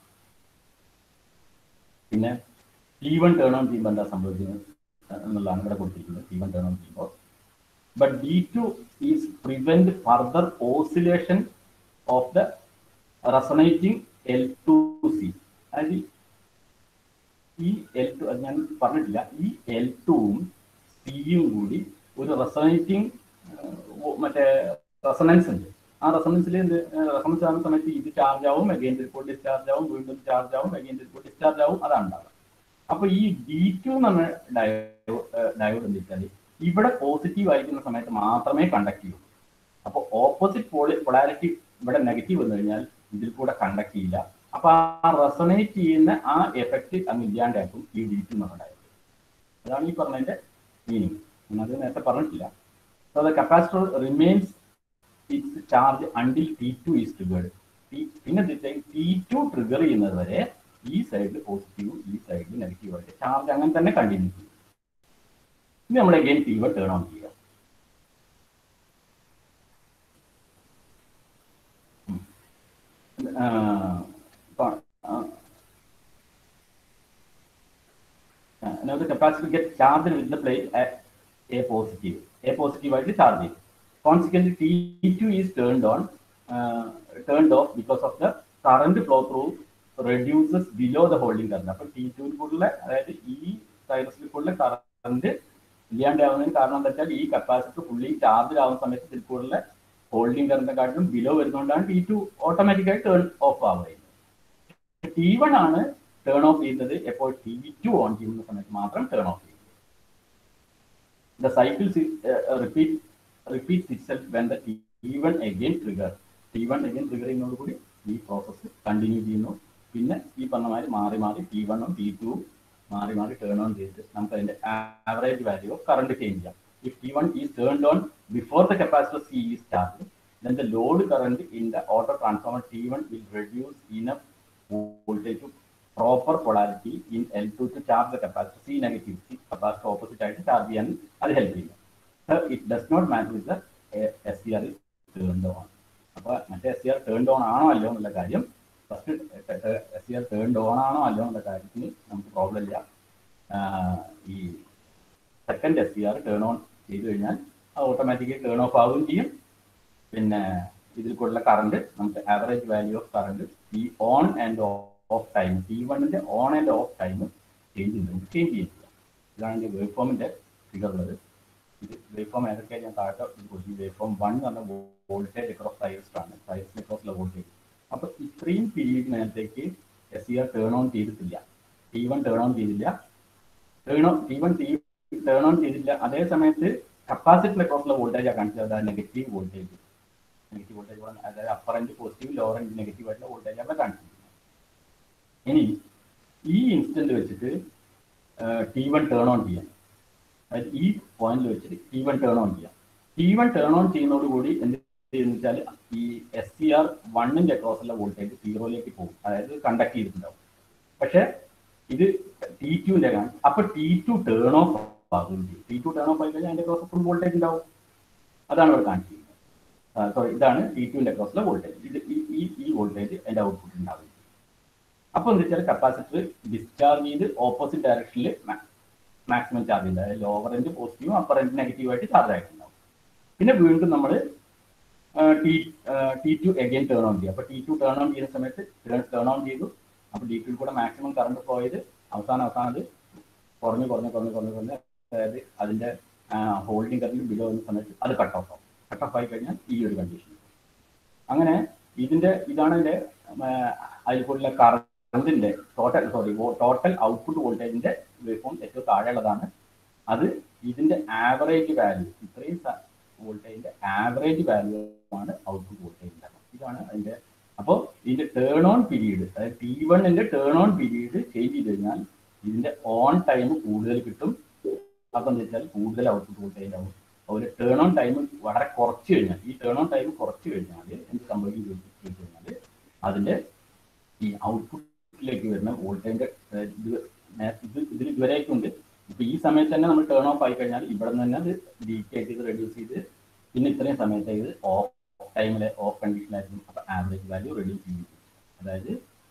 പിന്നെ ടി വൺ ടേൺ ഓൺ ചെയ്യുമ്പോൾ എന്താ സംഭവിക്കുന്നത് എന്നുള്ളതാണ് ഇവിടെ കൊടുത്തിരിക്കുന്നത് ടി വൺ ടേൺ ഓൺ ചെയ്യുമ്പോൾ but D two is prevent further oscillation of the resonating L two C അതായത് ഈ എൽ ടു അത് ഞാൻ പറഞ്ഞിട്ടില്ല ഈ എൽ ടുവും സിയും കൂടി ഒരു റെസണേറ്റിംഗ് മറ്റേ റെസണൻസ് ഉണ്ട് ആ റെസണൻസിൽ എന്ത് റെസണൻസ് ആകുന്ന സമയത്ത് ഇത് ചാർജ് ആവും അഗൈൻ റിപ്പോർട്ട് ഡിസ്ചാർജ് ആവും വീണ്ടും ചാർജ് ആവും അഗൈൻ റിപ്പോർട്ട് ഡിസ്ചാർജ് ആവും അതാണ് ഉണ്ടാവുക അപ്പൊ ഈ ഡി ടു എന്ന് പറഞ്ഞ ഡയോ ഡയോഡ് എന്താ വെച്ചാൽ ഇവിടെ പോസിറ്റീവ് ആയിരിക്കുന്ന സമയത്ത് മാത്രമേ കണ്ടക്ട് ചെയ്യൂ അപ്പോൾ ഓപ്പോസിറ്റ് പോളി പൊളാരിറ്റി ഇവിടെ നെഗറ്റീവ് വന്നു കഴിഞ്ഞാൽ ഇതിൽ കൂടെ കണ്ടക്ട് ചെയ്യില്ല അപ്പൊ ആ റെസണേറ്റ് ചെയ്യുന്ന ആ എഫക്റ്റ് അങ്ങ് ഇല്ലാണ്ടാക്കും ഈ ഡി ടു എന്നുണ്ടായത് അതാണ് ഈ പറഞ്ഞതിന്റെ മീനിങ് ഞാനത് നേരത്തെ പറഞ്ഞിട്ടില്ല so the capacitor remains its charge until T two is triggered പിന്നെ ടി ടു ട്രിഗർ ചെയ്യുന്നത് വരെ ഈ സൈഡിൽ പോസിറ്റീവ് ഈ സൈഡിൽ നെഗറ്റീവ് ആയിട്ട് ചാർജ് അങ്ങനെ തന്നെ കണ്ടിന്യൂ ചെയ്യും ഇനി നമ്മൾ again T one turn on ചെയ്യുക now the capacitor gets charged with the plate at A positive. A positive ആയിട്ട് ചാർജ് ചെയ്യും Consequently, T2 is turned on, uh, turned off because of the current flow through reduces below the holding current. അപ്പോൾ T ടുവിൽ കൂടുതൽ അതായത് ഈ സൈറസിൽ കൂടുതൽ current ഇല്ലാണ്ടാവുന്നതിന് കാരണം എന്താ വെച്ചാൽ ഈ കപ്പാസിറ്റർ ഫുള്ളി ചാർജ് ആവുന്ന സമയത്ത് ഇതിൽ കൂടുതൽ ഹോൾഡിംഗ് കറണ്ടിനെക്കാട്ടിലും ബിലോ വരുന്നതുകൊണ്ടാണ് ടി ടു ഓട്ടോമാറ്റിക്കായി ടേൺ ഓഫ് ആവുന്നത് ടി വൺ ആണ് ടേൺ ഓഫ് ചെയ്യുന്നത് എപ്പോൾ ടി ടു ഓൺ ചെയ്യുന്ന സമയത്ത് മാത്രം ടേൺ ഓഫ് ചെയ്യും the cycle repeat repeats itself when the T1 again trigger. T1 again trigger ചെയ്യുന്നതോടുകൂടി ഈ പ്രോസസ്സ് കണ്ടിന്യൂ ചെയ്യുന്നു പിന്നെ ഈ പറഞ്ഞ മാതിരി മാറി മാറി ടി വണ്ണും ടി ടു മാറി മാറി ടേൺ ഓൺ ചെയ്തിട്ട് നമുക്ക് അതിന്റെ average value of current change ചെയ്യാം if T one is turned on before the capacitor C is charge then the load current in the auto transformer T1 will reduce enough voltage to proper polarity in L2 to charge the capacitor C negative. C capacitor opposite ആയിട്ട് ചാർജ് ചെയ്യാൻ അത് help ചെയ്യും it does not match with the S C R is turned on അപ്പോൾ മറ്റേ S C R turned on ആണോ അല്ലയോ എന്നുള്ള കാര്യം first S C R turned on ആണോ അല്ലയോ എന്നുള്ള കാര്യത്തിന് നമുക്ക് പ്രോബ്ലം ഇല്ല ഈ second S C R turn on ചെയ്ത് കഴിഞ്ഞാൽ അത് ഓട്ടോമാറ്റിക്കലി ടേൺ ഓഫ് ആവുകയും ചെയ്യും പിന്നെ ഇതിൽ കൂടുതൽ കറണ്ട് നമുക്ക് ആവറേജ് വാല്യൂ ഓഫ് കറണ്ട് ഈ on and off time T വണ്ണിന്റെ on and off time change ചെയ്ത് നമുക്ക് ചേഞ്ച് ചെയ്യില്ല ഇതാണ് എൻ്റെ വേവ് ഫോമിന്റെ ഫിഗർ ഉള്ളത് ഇത് വേവ് ഫോം ഏതൊക്കെയാണ് ഞാൻ താഴെ കൊടുത്തു വേവ് ഫോം വൺ എന്ന് പറഞ്ഞ വോൾട്ടേജ് അക്രോസ് സൈറസ് ആണ് സൈറസിന് അക്രോസ് വോൾട്ടേജ് അപ്പൊ ഇത്രയും പീരീഡ് നേരത്തേക്ക് S C R turn on ചെയ്തിട്ടില്ല ടി വൺ ടേൺ ഓൺ ചെയ്തില്ല turn on T one T turn on ചെയ്തില്ല അതേ സമയത്ത് കപ്പാസിറ്ററിന്റെ അക്രോസുള്ള വോൾട്ടേജ് ആ കാണിച്ചത് അതായത് നെഗറ്റീവ് വോൾട്ടേജ് നെഗറ്റീവ് വോൾട്ടേജ് അതായത് upper end positive lower end negative ആയിട്ടുള്ള വോൾട്ടേജ് അവിടെ കാണിച്ചിരിക്കുന്നത് ഇനി ഈ ഇൻസ്റ്റന്റ് വെച്ചിട്ട് ടി വൺ ടേൺ ഓൺ ചെയ്യാം അതായത് ഈ പോയിന്റിൽ വെച്ചിട്ട് ടി വൺ ടേൺ ഓൺ ചെയ്യാം ടി വൺ ടേൺ ഓൺ ചെയ്യുന്നതോടുകൂടി എന്ത് ചെയ്യുന്ന വെച്ചാൽ ഈ എസ് സി ആർ വണ്ണിന്റെ അക്രോസുള്ള വോൾട്ടേജ് സീറോയിലേക്ക് പോകും അതായത് കണ്ടക്ട് ചെയ്തിട്ടുണ്ടാവും പക്ഷെ ഇത് ടി ടുവിന്റെ കാണും അപ്പൊ ടി ടു ടേൺ ഓഫ് ആകുകയും ചെയ്യും ടി ടു ടേൺ ഓഫ് ആയി കഴിഞ്ഞാൽ അതിന്റെ അക്രോസ് ഫുൾ വോൾട്ടേജ് ഉണ്ടാവും അതാണ് ഇവിടെ കാണിച്ചിരിക്കുന്നത് സോറി ഇതാണ് ടി ടുവിന്റെ അക്രോസിലെ വോൾട്ടേജ് ഇത് ഈ ഈ വോൾട്ടേജ് അതിന്റെ ഔട്ട്പുട്ട് ഉണ്ടാവും അപ്പൊ എന്താ വെച്ചാൽ കപ്പാസിറ്റർ ഡിസ്ചാർജ് ചെയ്ത് ഓപ്പോസിറ്റ് ഡയറക്ഷനിൽ മാക്സിമം ചാർജ് ഉണ്ട് അതായത് ലോവർ എൻഡ് പോസിറ്റീവും അപ്പർ എൻഡ് നെഗറ്റീവ് ആയിട്ട് ചാർജ് ആയിട്ടുണ്ടാവും പിന്നെ വീണ്ടും നമ്മൾ T T two again turn on ചെയ്യും അപ്പൊ ടി ടു ടേൺ ഓൺ ചെയ്യുന്ന സമയത്ത് ടേൺ ഓൺ ചെയ്തു അപ്പൊ ഡി ടുയിൽ കൂടെ മാക്സിമം കറണ്ട് ഫ്ലോ ചെയ്ത് അവസാനം അവസാനം അത് കുറഞ്ഞ് കുറഞ്ഞ് കുറഞ്ഞ് കുറഞ്ഞ് കുറഞ്ഞ് അതായത് അതിന്റെ ഹോൾഡിംഗ് കറന്റ് ബിലോ എന്ന സമയത്ത് അത് കട്ട് ഓഫ് ആവും കട്ട് ഓഫ് ആയി കഴിഞ്ഞാൽ ഈ ഒരു കണ്ടീഷൻ അങ്ങനെ ഇതിന്റെ ഇതാണ് ഇതിന്റെ അതിൽ കൂടുതൽ കറണ്ടിന്റെ ടോട്ടൽ സോറി ടോട്ടൽ ഔട്ട്പുട്ട് വോൾട്ടേജിന്റെ വേവ്ഫോം ഏറ്റവും താഴെയുള്ളതാണ് അത് ഇതിന്റെ ആവറേജ് വാല്യൂ ഇത്രയും വോൾട്ടേജിന്റെ ആവറേജ് വാല്യൂ ആണ് ഔട്ട്പുട്ട് വോൾട്ടേജ് ഇതാണ് അതിന്റെ അപ്പോൾ ഇതിന്റെ ടേൺ ഓൺ പീരീഡ് അതായത് ടി വണ്ണിന്റെ ടേൺ ഓൺ പീരീഡ് ചേഞ്ച് ചെയ്ത് കഴിഞ്ഞാൽ ഇതിന്റെ ഓൺ ടൈം കൂടുതൽ കിട്ടും അപ്പം എന്താ വെച്ചാൽ കൂടുതൽ ഔട്ട്പുട്ട് വോൾട്ടേജ് ആവും അതുപോലെ ടേൺ ഓൺ ടൈം വളരെ കുറച്ച് കഴിഞ്ഞാൽ ഈ ടേൺ ഓൺ ടൈം കുറച്ച് കഴിഞ്ഞാൽ എന്ത് സംഭവിക്കും ചോദിച്ചു കഴിഞ്ഞാൽ അതിന്റെ ഈ ഔട്ട്പുട്ടിലേക്ക് വരുന്ന വോൾട്ടേജിന്റെ ഇത് ഇത് ഇതിൽ ഇതുവരേക്കുണ്ട് ഇപ്പൊ ഈ സമയത്ത് തന്നെ നമ്മൾ ടേൺ ഓഫ് ആയി കഴിഞ്ഞാൽ ഇവിടെ നിന്ന് തന്നെ അത് ഡീറ്റ് ആയിട്ട് ഇത് റെഡ്യൂസ് ചെയ്ത് പിന്നെ ഇത്രയും സമയത്ത് ഇത് ഓഫ് ടൈമിലെ ഓഫ് കണ്ടീഷനായിരിക്കും അപ്പൊ ആവറേജ് വാല്യൂ റെഡ്യൂസ് ചെയ്യും അതായത്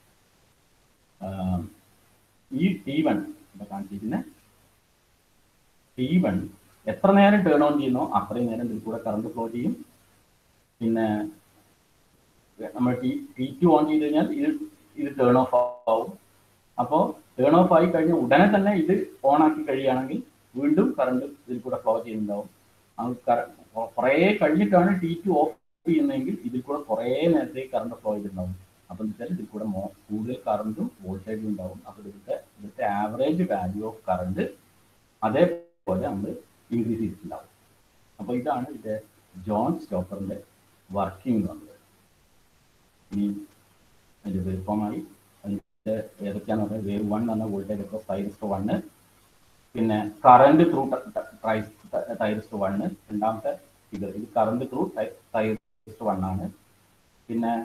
ഈ ടി വൺ ഇവിടെ കാണിച്ചിരിക്കുന്ന ടി വൺ എത്ര നേരം ടേൺ ഓൺ ചെയ്യുന്നോ അത്രയും നേരം ഇതിൽ കൂടെ കറണ്ട് ഫ്ലോ ചെയ്യും പിന്നെ നമ്മൾ ടി ടി ടു ഓൺ ചെയ്ത് കഴിഞ്ഞാൽ ഇത് ഇത് ടേൺ ഓഫ് ആവും അപ്പോൾ ടേൺ ഓഫ് ആയി കഴിഞ്ഞാൽ ഉടനെ തന്നെ ഇത് ഓൺ ആക്കി കഴിയുകയാണെങ്കിൽ വീണ്ടും കറണ്ട് ഇതിൽ കൂടെ ഫ്ലോ ചെയ്യുന്നുണ്ടാവും അത് കുറേ കഴിഞ്ഞിട്ടാണ് ടി ടു ഓഫ് ചെയ്യുന്നതെങ്കിൽ ഇതിൽ കൂടെ കുറേ നേരത്തേക്ക് കറണ്ട് ഫ്ലോ ചെയ്തിട്ടുണ്ടാവും അപ്പം വെച്ചാൽ ഇതിൽ കൂടെ മോ കൂടുതൽ കറണ്ടും വോൾട്ടേജും ഉണ്ടാവും അപ്പോൾ ഇതിന്റെ ഇതിന്റെ ആവറേജ് വാല്യൂ ഓഫ് കറണ്ട് അതേപോലെ നമ്മൾ ഇൻക്രീസ് ചെയ്തിട്ടുണ്ടാവും അപ്പോൾ ഇതാണ് ഇതിന്റെ ജോൺ സ്റ്റോപ്പറിന്റെ വർക്കിംഗ് വന്നത് ഇനി അതിന്റെ വേവ്ഫോമായി അതിന്റെ ഏതൊക്കെയാണെന്ന് പറഞ്ഞാൽ വേവ് വൺ എന്ന വോൾട്ടേജ് അക്രോസ് ടൈറിസ്റ്റ് വണ്ണ് പിന്നെ കറണ്ട് ത്രൂ ടൈറിസ്റ്റ് വണ്ണ് രണ്ടാമത്തെ ഫിഗർ ഇത് കറണ്ട് ത്രൂ ടൈറിസ്റ്റ് വൺ ആണ് പിന്നെ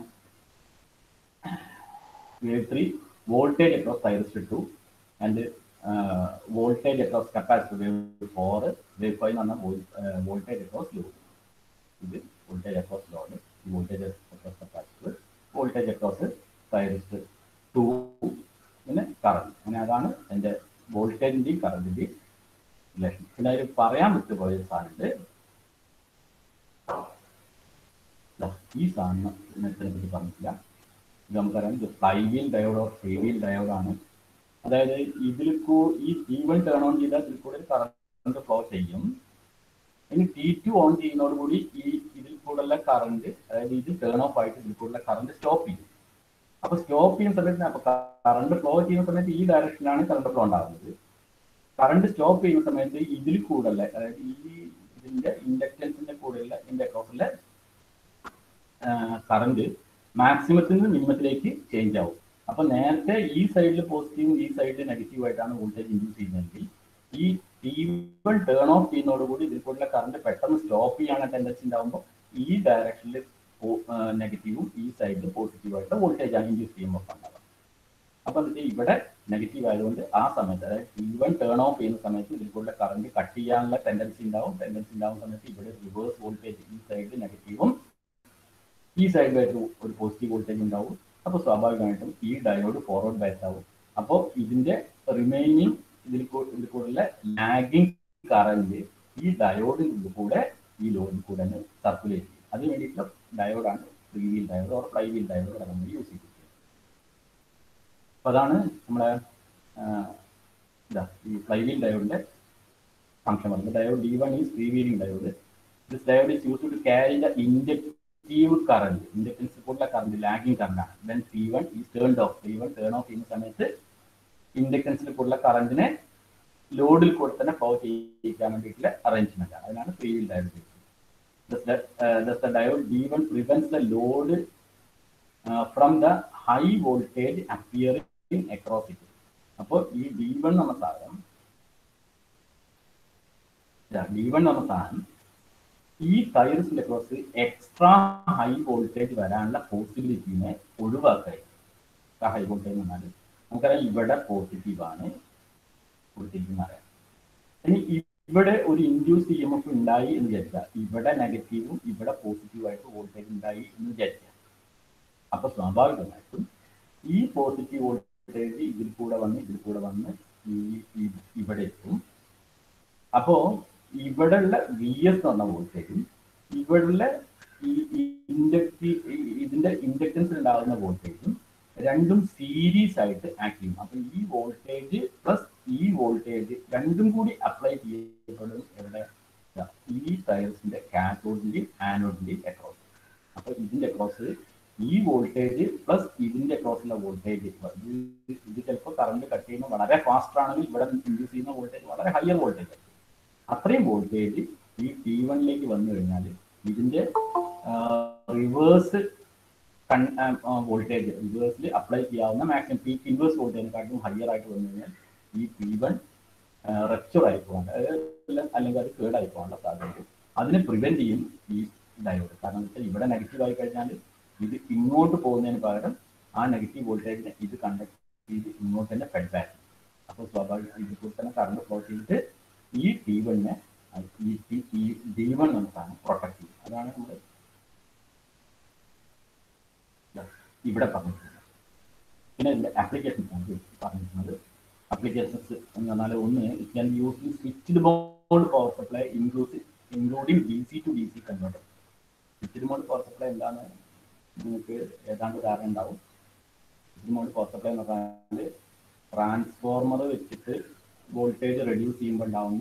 wave three voltage across thyristor two and voltage across capacitor wave four wave five എന്ന് പറഞ്ഞാൽ വോൾട്ടേജ് അക്രോസ് ലോഡ് ഇത് voltage across load voltage across capacitor voltage across thyristor two പിന്നെ current അങ്ങനെ അതാണ് എൻ്റെ വോൾട്ടേജിൻ്റെയും കറണ്ടിൻ്റെയും relation പിന്നെ അതിൽ പറയാൻ വിട്ടുപോയ സാധനമുണ്ട് ഈ സാധനം ഇതിനെ പറ്റി പറഞ്ഞിട്ടില്ല ഇത് നമുക്കറിയാം ഇത് fly wheel diode or free wheel ഡയോഡാണ് അതായത് ഇതിൽ ഈ ടി വൺ ടേൺ ഓൺ ചെയ്താൽ ഇതിൽ കൂടെ കറണ്ട് ഫ്ലോ ചെയ്യും ഇനി ടി ടു ഓൺ ചെയ്യുന്നതോടുകൂടി ഈ ഇതിൽ കൂടെയുള്ള കറണ്ട് അതായത് ഇത് ടേൺ ഓഫ് ആയിട്ട് ഇതിൽ കൂടെയുള്ള കറണ്ട് സ്റ്റോപ്പ് ചെയ്യും അപ്പൊ സ്റ്റോപ്പ് ചെയ്യുന്ന സമയത്ത് അപ്പൊ കറണ്ട് ഫ്ലോ ചെയ്യുന്ന സമയത്ത് ഈ ഡയറക്ഷനിലാണ് കറണ്ട് ഫ്ലോ ഉണ്ടാകുന്നത് കറണ്ട് സ്റ്റോപ്പ് ചെയ്യുന്ന സമയത്ത് ഇതിൽ കൂടെയുള്ള അതായത് ഈ ഇതിന്റെ ഇൻഡക്റ്റൻസിന്റെ കൂടെയുള്ള ഇതിന്റെ അക്രോസിലെ കറണ്ട് മാക്സിമത്തിൽ നിന്ന് മിനിമത്തിലേക്ക് ചേഞ്ച് ആവും അപ്പൊ നേരത്തെ ഈ സൈഡിൽ പോസിറ്റീവും ഈ സൈഡിൽ നെഗറ്റീവ് ആയിട്ടാണ് വോൾട്ടേജ് ഇൻഡ്യൂസ് ചെയ്യുന്നതെങ്കിൽ ഈ ടി വൺ ടേൺ ഓഫ് ചെയ്യുന്നതോടുകൂടി ഇതിൽ കൂടെയുള്ള കറണ്ട് പെട്ടെന്ന് സ്റ്റോപ്പ് ചെയ്യാനുള്ള ടെൻഡൻസി ഉണ്ടാകുമ്പോൾ ഈ ഡയറക്ഷനിൽ നെഗറ്റീവും ഈ സൈഡിൽ പോസിറ്റീവായിട്ട് വോൾട്ടേജ് ആണ് ഇൻഡ്യൂസ് ചെയ്യുമ്പോൾ ഉണ്ടാവുക അപ്പൊ എന്നിട്ട് ഇവിടെ നെഗറ്റീവ് ആയതുകൊണ്ട് ആ സമയത്ത് അതായത് ടി വൺ ടേൺ ഓഫ് ചെയ്യുന്ന സമയത്ത് ഇതിൽ കൂടെ കറണ്ട് കട്ട് ചെയ്യാനുള്ള ടെൻഡൻസി ഉണ്ടാവും ടെൻഡൻസി ഉണ്ടാവുന്ന സമയത്ത് ഇവിടെ റിവേഴ്സ് വോൾട്ടേജ് ഈ സൈഡിൽ നെഗറ്റീവും ഈ സൈഡിലായിട്ട് ഒരു പോസിറ്റീവ് വോൾട്ടേജ് ഉണ്ടാവും അപ്പോൾ സ്വാഭാവികമായിട്ടും ഈ ഡയോഡ് ഫോർവേഡ് ബയസ് ആവും അപ്പോൾ ഇതിന്റെ റിമൈനിങ് ഇതിൽ ഇതിൽ കൂടെയുള്ള ലാഗിങ് കറന്റ് ഈ ഡയോഡിൻ്റെ കൂടെ ഈ ലോഡിൽ കൂടെ തന്നെ സർക്കുലേറ്റ് ചെയ്യും അതിന് വേണ്ടിയിട്ടുള്ള ഡയോഡാണ് three wheel diode or fly wheel diode നമ്മൾ യൂസ് ചെയ്തിരിക്കുന്നത് അപ്പോൾ അതാണ് നമ്മളെ ഇതാ ഈ ഫ്ലൈ വീൽ ഡയോഡിന്റെ ഫംഗ്ഷൻ പറയുന്നത് diode D one is free wheeling diode this diode is use to carry the inductive current inductance കൂടുതലുള്ള കറന്റ് ലാഗിങ് കറന്റ് ആണ് then T one is turn off T one turn off ചെയ്യുന്ന സമയത്ത് ഇൻഡക്റ്റൻസിൽ കൂടുതലുള്ള കറന്റിനെ ലോഡിൽ കൂടെ തന്നെ ഫ്ലോ ചെയ്യിക്കാൻ വേണ്ടിയിട്ടുള്ള അറേഞ്ച്മെന്റ് ആണ് അതിനാണ് free wheel diode Thus, that, uh, thus the diode D1 prevents the load uh, from the high voltage appearing across it. അപ്പോൾ ഈ ഡി വൺ എന്ന സാധനം ഡി വൺ എന്ന സാധനം ഈ ടയർസിന്റെ അക്രോസ് എക്സ്ട്രാ ഹൈ വോൾട്ടേജ് വരാനുള്ള പോസിബിലിറ്റിനെ ഒഴിവാക്കുക ഹൈ വോൾട്ടേജ് എന്ന് പറഞ്ഞാൽ നമുക്കറിയാം ഇവിടെ പോസിറ്റീവ് ആണ് കൊടുത്തിരിക്കുന്ന അറിയാം ഇനി ഇവിടെ ഒരു ഇൻഡ്യൂസ് ഇ എം എഫ് ഉണ്ടായി എന്ന് വിചാരിക്കുക ഇവിടെ നെഗറ്റീവും ഇവിടെ പോസിറ്റീവായിട്ട് വോൾട്ടേജ് ഉണ്ടായി എന്ന് വിചാരിക്കുക അപ്പൊ സ്വാഭാവികമായിട്ടും ഈ പോസിറ്റീവ് വോൾട്ടേജ് ഇതിൽ കൂടെ വന്ന് ഇതിൽ കൂടെ വന്ന് ഈ ഇവിടെ എത്തും അപ്പോ ഇവിടെയുള്ള വി എസ് എന്ന വോൾട്ടേജും ഇവിടെയുള്ള ഈ ഇൻഡക്റ്റീവ് ഇതിന്റെ ഇൻഡക്റ്റൻസ് ഉണ്ടാകുന്ന വോൾട്ടേജും രണ്ടും സീരീസ് ആയിട്ട് ആക്ട് ചെയ്യും അപ്പൊ ഈ വോൾട്ടേജ് പ്ലസ് ഈ വോൾട്ടേജ് രണ്ടും കൂടി അപ്ലൈ ചെയ്യപ്പെടും ഇവിടെ ഈ ടയർസിന്റെ കാത്തോഡിന്റെയും ആനോഡിന്റെയും അക്രോസ് അപ്പൊ ഇതിന്റെ അക്രോസ് ഈ വോൾട്ടേജ് പ്ലസ് ഇതിന്റെ അക്രോസുള്ള വോൾട്ടേജ് ഇത് ചിലപ്പോൾ കറണ്ട് കട്ട് ചെയ്യുമ്പോൾ വളരെ ഫാസ്റ്റ് ആണെങ്കിൽ ഇവിടെ ഇൻഡ്യൂസ് ചെയ്യുന്ന വോൾട്ടേജ് വളരെ ഹയർ വോൾട്ടേജ് അത്രയും വോൾട്ടേജ് ഈ ടി വണ്ണിലേക്ക് വന്നു കഴിഞ്ഞാൽ ഇതിന്റെ റിവേഴ്സ് വോൾട്ടേജ് റിവേഴ്സിൽ അപ്ലൈ ചെയ്യാവുന്ന മാക്സിമം പീക്ക് ഇൻവേഴ്സ് വോൾട്ടേജിനെക്കാട്ടും ഹയർ ആയിട്ട് വന്നു കഴിഞ്ഞാൽ ഈ പി വൺ റെപ്ചർ ആയി പോകാൻ അല്ലെങ്കിൽ അത് കേടായി പോകാനുള്ള സാധ്യത അതിനെ പ്രിവെന്റ് ചെയ്യും ഈ ഡയോഡ് കാരണം വെച്ചാൽ ഇവിടെ നെഗറ്റീവ് ആയി കഴിഞ്ഞാൽ ഇത് ഇങ്ങോട്ട് പോകുന്നതിന് പകരം ആ നെഗറ്റീവ് വോൾട്ടേജിനെ ഇത് കണ്ടക്ട് ചെയ്ത് ഇങ്ങോട്ട് തന്നെ ഫെഡ് ബാക്ക് അപ്പോൾ സ്വാഭാവികം ഇതിൽ തന്നെ കറണ്ട് ഫ്ലോ ചെയ്തിട്ട് ഈ ടി വണ്ണിനെ ഈ ഈ ഡി വൺ നമുക്കാണ് പ്രൊട്ടക്ട് ചെയ്യും അതാണ് നമ്മൾ ഇവിടെ പറഞ്ഞിട്ടുള്ളത് പിന്നെ ഇതിന്റെ ആപ്ലിക്കേഷൻസ് ആണ് പറഞ്ഞിരിക്കുന്നത് അപ്ലിക്കേഷൻസ് എന്ന് പറഞ്ഞാൽ ഒന്ന് it can use in switched mode power supply ഇൻക്ലൂസി including D C to D C converter switched mode power supply എന്താണ് നിങ്ങൾക്ക് ഏതാണ്ട് ധാരണ ഉണ്ടാവും സ്വിച്ച്ഡ് മോഡ് പവർ സപ്ലൈ എന്ന് പറഞ്ഞാൽ ട്രാൻസ്ഫോർമർ വെച്ചിട്ട് വോൾട്ടേജ് റെഡ്യൂസ് ചെയ്യുമ്പോൾ ഉണ്ടാവുന്ന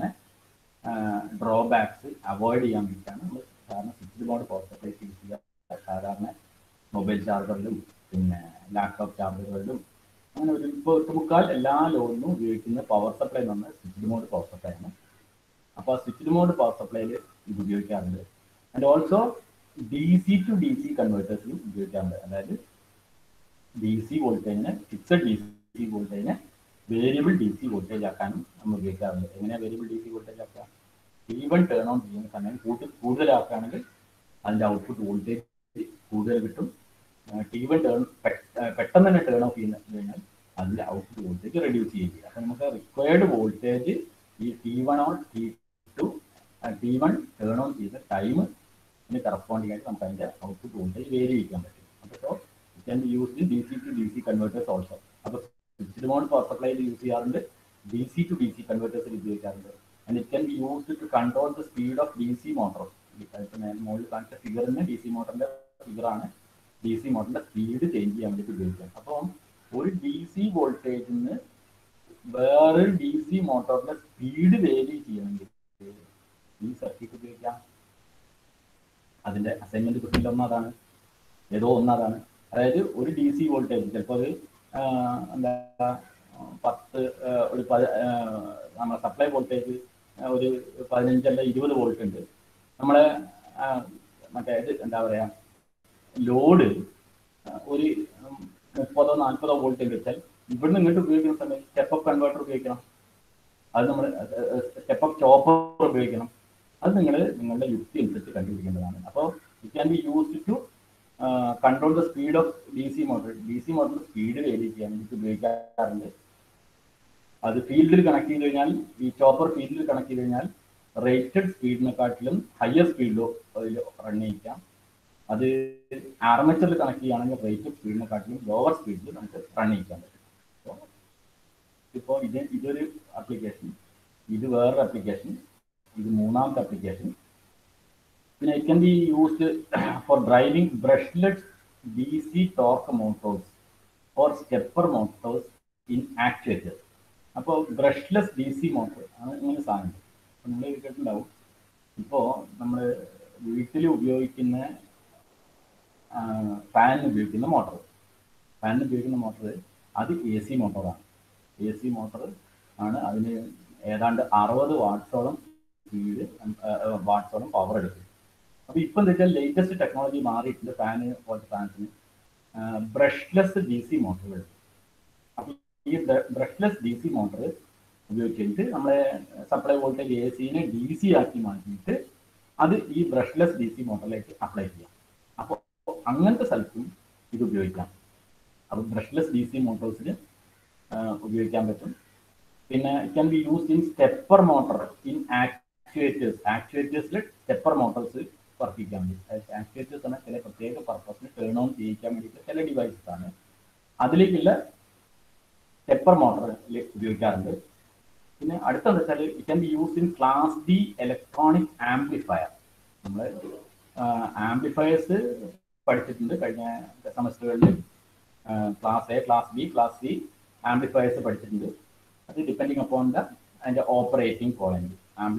ഡ്രോബാക്സ് അവോയ്ഡ് ചെയ്യാൻ വേണ്ടിയിട്ടാണ് നമ്മൾ സാധാരണ switched mode power supply use ചെയ്യുക സാധാരണ മൊബൈൽ ചാർജറിലും പിന്നെ ലാപ്ടോപ്പ് ചാർജറുകളിലും അങ്ങനെ ഒരു ഇപ്പോൾ ഒട്ടുമുക്കാൽ എല്ലാ ലോഡിലും ഉപയോഗിക്കുന്ന പവർ സപ്ലൈ എന്ന് പറഞ്ഞാൽ സ്വിച്ച്ഡ് മോഡ് പവർ സപ്ലൈ ആണ് അപ്പോൾ ആ സ്വിച്ച്ഡ് മോഡ് പവർ സപ്ലൈയിൽ ഇത് ഉപയോഗിക്കാറുണ്ട് and also D C to D C കൺവേർട്ടേഴ്സിലും ഉപയോഗിക്കാറുണ്ട് അതായത് ഡി സി വോൾട്ടേജിനെ ഫിക്സഡ് ഡി സി വോൾട്ടേജിനെ വേരിയബിൾ ഡി സി വോൾട്ടേജ് ആക്കാനും നമ്മൾ ഉപയോഗിക്കാറുണ്ട് എങ്ങനെയാണ് വേരിയബിൾ ഡി സി വോൾട്ടേജ് ആക്കുക ടി വൺ ടേൺ ഓൺ ചെയ്യുന്ന സമയം കൂടുതൽ കൂടുതലാക്കുകയാണെങ്കിൽ അതിൻ്റെ ഔട്ട്പുട്ട് വോൾട്ടേജ് കൂടുതൽ കിട്ടും ടി വൺ ടേൺ പെട്ടെന്ന് തന്നെ ടേൺ ഓഫ് ചെയ്യുന്ന കഴിഞ്ഞാൽ അതിൻ്റെ ഔട്ട്പുട്ട് വോൾട്ടേജ് റെഡ്യൂസ് ചെയ്യുക അപ്പം നമുക്ക് റിക്വയർഡ് വോൾട്ടേജ് ഈ T one on T two T one turn on ചെയ്ത ടൈം ഇതിന് കറസ്പോണ്ടിങ് ആയിട്ട് നമുക്ക് അതിൻ്റെ ഔട്ട്പുട്ട് വോൾട്ടേജ് വേരി ചെയ്യാൻ പറ്റും അപ്പോൾ it can be used D C to D C converters also അപ്പോൾ സ്വിച്ച്ഡ് മോഡ് പവർ സപ്ലൈയിൽ യൂസ് ചെയ്യാറുണ്ട് D C to D C കൺവേർട്ടേഴ്സിൽ ഉപയോഗിക്കാറുണ്ട് and it can be used to control the speed of D C motor മുകളിൽ കാണിച്ച ഫിഗറിന് D C മോട്ടറിന്റെ ഫിഗറാണ് D C മോട്ടറിന്റെ സ്പീഡ് ചേഞ്ച് ചെയ്യാൻ വേണ്ടിയിട്ട് ഉപയോഗിക്കാം അപ്പം ഒരു ഡി സി വോൾട്ടേജിൽ നിന്ന് വേറൊരു ഡി സി മോട്ടോറിന്റെ സ്പീഡ് വേരി ചെയ്യണമെങ്കിൽ ഈ സർക്യൂട്ട് ഉപയോഗിക്കാം അതിന്റെ അസൈൻമെന്റ് കുട്ടിയിൽ ഒന്നതാണ് ഏതോ ഒന്നതാണ് അതായത് ഒരു ഡി സി വോൾട്ടേജ് ചിലപ്പോൾ അത് എന്താ പത്ത് ഒരു പതി നമ്മുടെ സപ്ലൈ വോൾട്ടേജ് ഒരു പതിനഞ്ചല്ല ഇരുപത് വോൾട്ട് ഉണ്ട് നമ്മളെ മറ്റേ ഇത് എന്താ പറയാ ലോഡ് ഒരു മുപ്പതോ നാൽപ്പതോ വോൾട്ട് വെച്ചാൽ ഇവിടുന്ന് ഇങ്ങോട്ട് ഉപയോഗിക്കുന്ന സമയത്ത് സ്റ്റെപ്പ് കൺവേർട്ടർ ഉപയോഗിക്കണം അത് നമ്മൾ സ്റ്റെപ്പ് ചോപ്പർ ഉപയോഗിക്കണം അത് നിങ്ങൾ നിങ്ങളുടെ യുക്തി അനുസരിച്ച് കണ്ടുപിടിക്കേണ്ടതാണ് അപ്പോൾ it can be used to control the speed of D C motor D C motor speed vary ചെയ്യാൻ വേണ്ടിയിട്ട് ഉപയോഗിക്കാറുണ്ട് അത് ഫീൽഡിൽ കണക്ട് ചെയ്ത് കഴിഞ്ഞാൽ ഈ ചോപ്പർ ഫീൽഡിൽ കണക്ട് ചെയ്ത് കഴിഞ്ഞാൽ റേറ്റഡ് സ്പീഡിനെക്കാട്ടിലും ഹയർ സ്പീഡിലോ അതിൽ റൺ ചെയ്യിക്കാം അത് ആർമേച്ചറിൽ കണക്ട് ചെയ്യുകയാണെങ്കിൽ റേറ്റഡ് സ്പീഡിനെക്കാട്ടിലും ലോവർ സ്പീഡിൽ നമുക്ക് റൺ ചെയ്യിക്കാൻ പറ്റും അപ്പോൾ ഇപ്പോൾ ഇത് ഇതൊരു ആപ്ലിക്കേഷൻ ഇത് വേറൊരു ആപ്ലിക്കേഷൻ ഇത് മൂന്നാമത്തെ ആപ്ലിക്കേഷൻ പിന്നെ it can be used for driving brushless D C torque motors or stepper motors in actuators അപ്പോൾ ബ്രഷ്ലെസ് ഡി സി മോട്ടോർ ആണ് ഇങ്ങനെ സാധനം നിങ്ങൾ കേട്ടിട്ടുണ്ടാവും ഇപ്പോൾ നമ്മൾ വീട്ടിൽ ഉപയോഗിക്കുന്ന ഫാൻ ഉപയോഗിക്കുന്ന മോട്ടർ ഫാനിന് ഉപയോഗിക്കുന്ന മോട്ടർ അത് എ സി മോട്ടോറാണ് എ സി മോട്ടർ ആണ് അതിന് ഏതാണ്ട് അറുപത് വാട്ട്സോളം സ്പീഡ് വാട്ട്സോളം പവർ എടുക്കും അപ്പോൾ ഇപ്പം എന്താ വെച്ചാൽ ലേറ്റസ്റ്റ് ടെക്നോളജി മാറിയിട്ടുണ്ട് ഫാന് പോലത്തെ ഫാൻസിന് ബ്രഷ്ലെസ് ഡി സി മോട്ടറുകൾ അപ്പോൾ ഈ ബ്രഷ്ലെസ് ഡി സി മോട്ടർ ഉപയോഗിച്ചിട്ട് നമ്മളെ സപ്ലൈ വോൾട്ടേജ് എ സിനെ ഡി സി ആക്കി മാറ്റിയിട്ട് അത് ഈ ബ്രഷ്ലെസ് ഡി സി മോട്ടറിലേക്ക് അപ്ലൈ ചെയ്യാം അപ്പോൾ അങ്ങനത്തെ സ്ഥലത്തും ഇത് ഉപയോഗിക്കാം അപ്പോൾ ബ്രഷ്ലെസ് ഡി സി മോട്ടോഴ്സിന് ഉപയോഗിക്കാൻ പറ്റും പിന്നെ it can be used in stepper motor in actuators ആക്ച്വേറ്റേഴ്സിൽ സ്റ്റെപ്പർ മോട്ടോഴ്സ് വർക്ക് ചെയ്യാൻ വേണ്ടി ആക്ച്വേറ്റേഴ്സ് എന്ന ചില പ്രത്യേക പർപ്പസിന് ടേൺ ഓൺ ചെയ്യിക്കാൻ വേണ്ടിയിട്ട് ചില ഡിവൈസസ് ആണ് അതിലേക്കുള്ള സ്റ്റെപ്പർ മോട്ടർ ഉപയോഗിക്കാറുണ്ട് പിന്നെ അടുത്തെന്താ വെച്ചാൽ it can be used in class D electronic amplifier നമ്മൾ ആംപ്ലിഫയേഴ്സ് പഠിച്ചിട്ടുണ്ട് കഴിഞ്ഞ സെമസ്റ്ററുകളിൽ class A class B class C amplifiers പഠിച്ചിട്ടുണ്ട് അത് ഡിപ്പെൻഡിങ് അപ്പോൺ ദ അതിൻ്റെ ഓപ്പറേറ്റിംഗ് പോയിന്റ് ആംപ്ലിഫയർ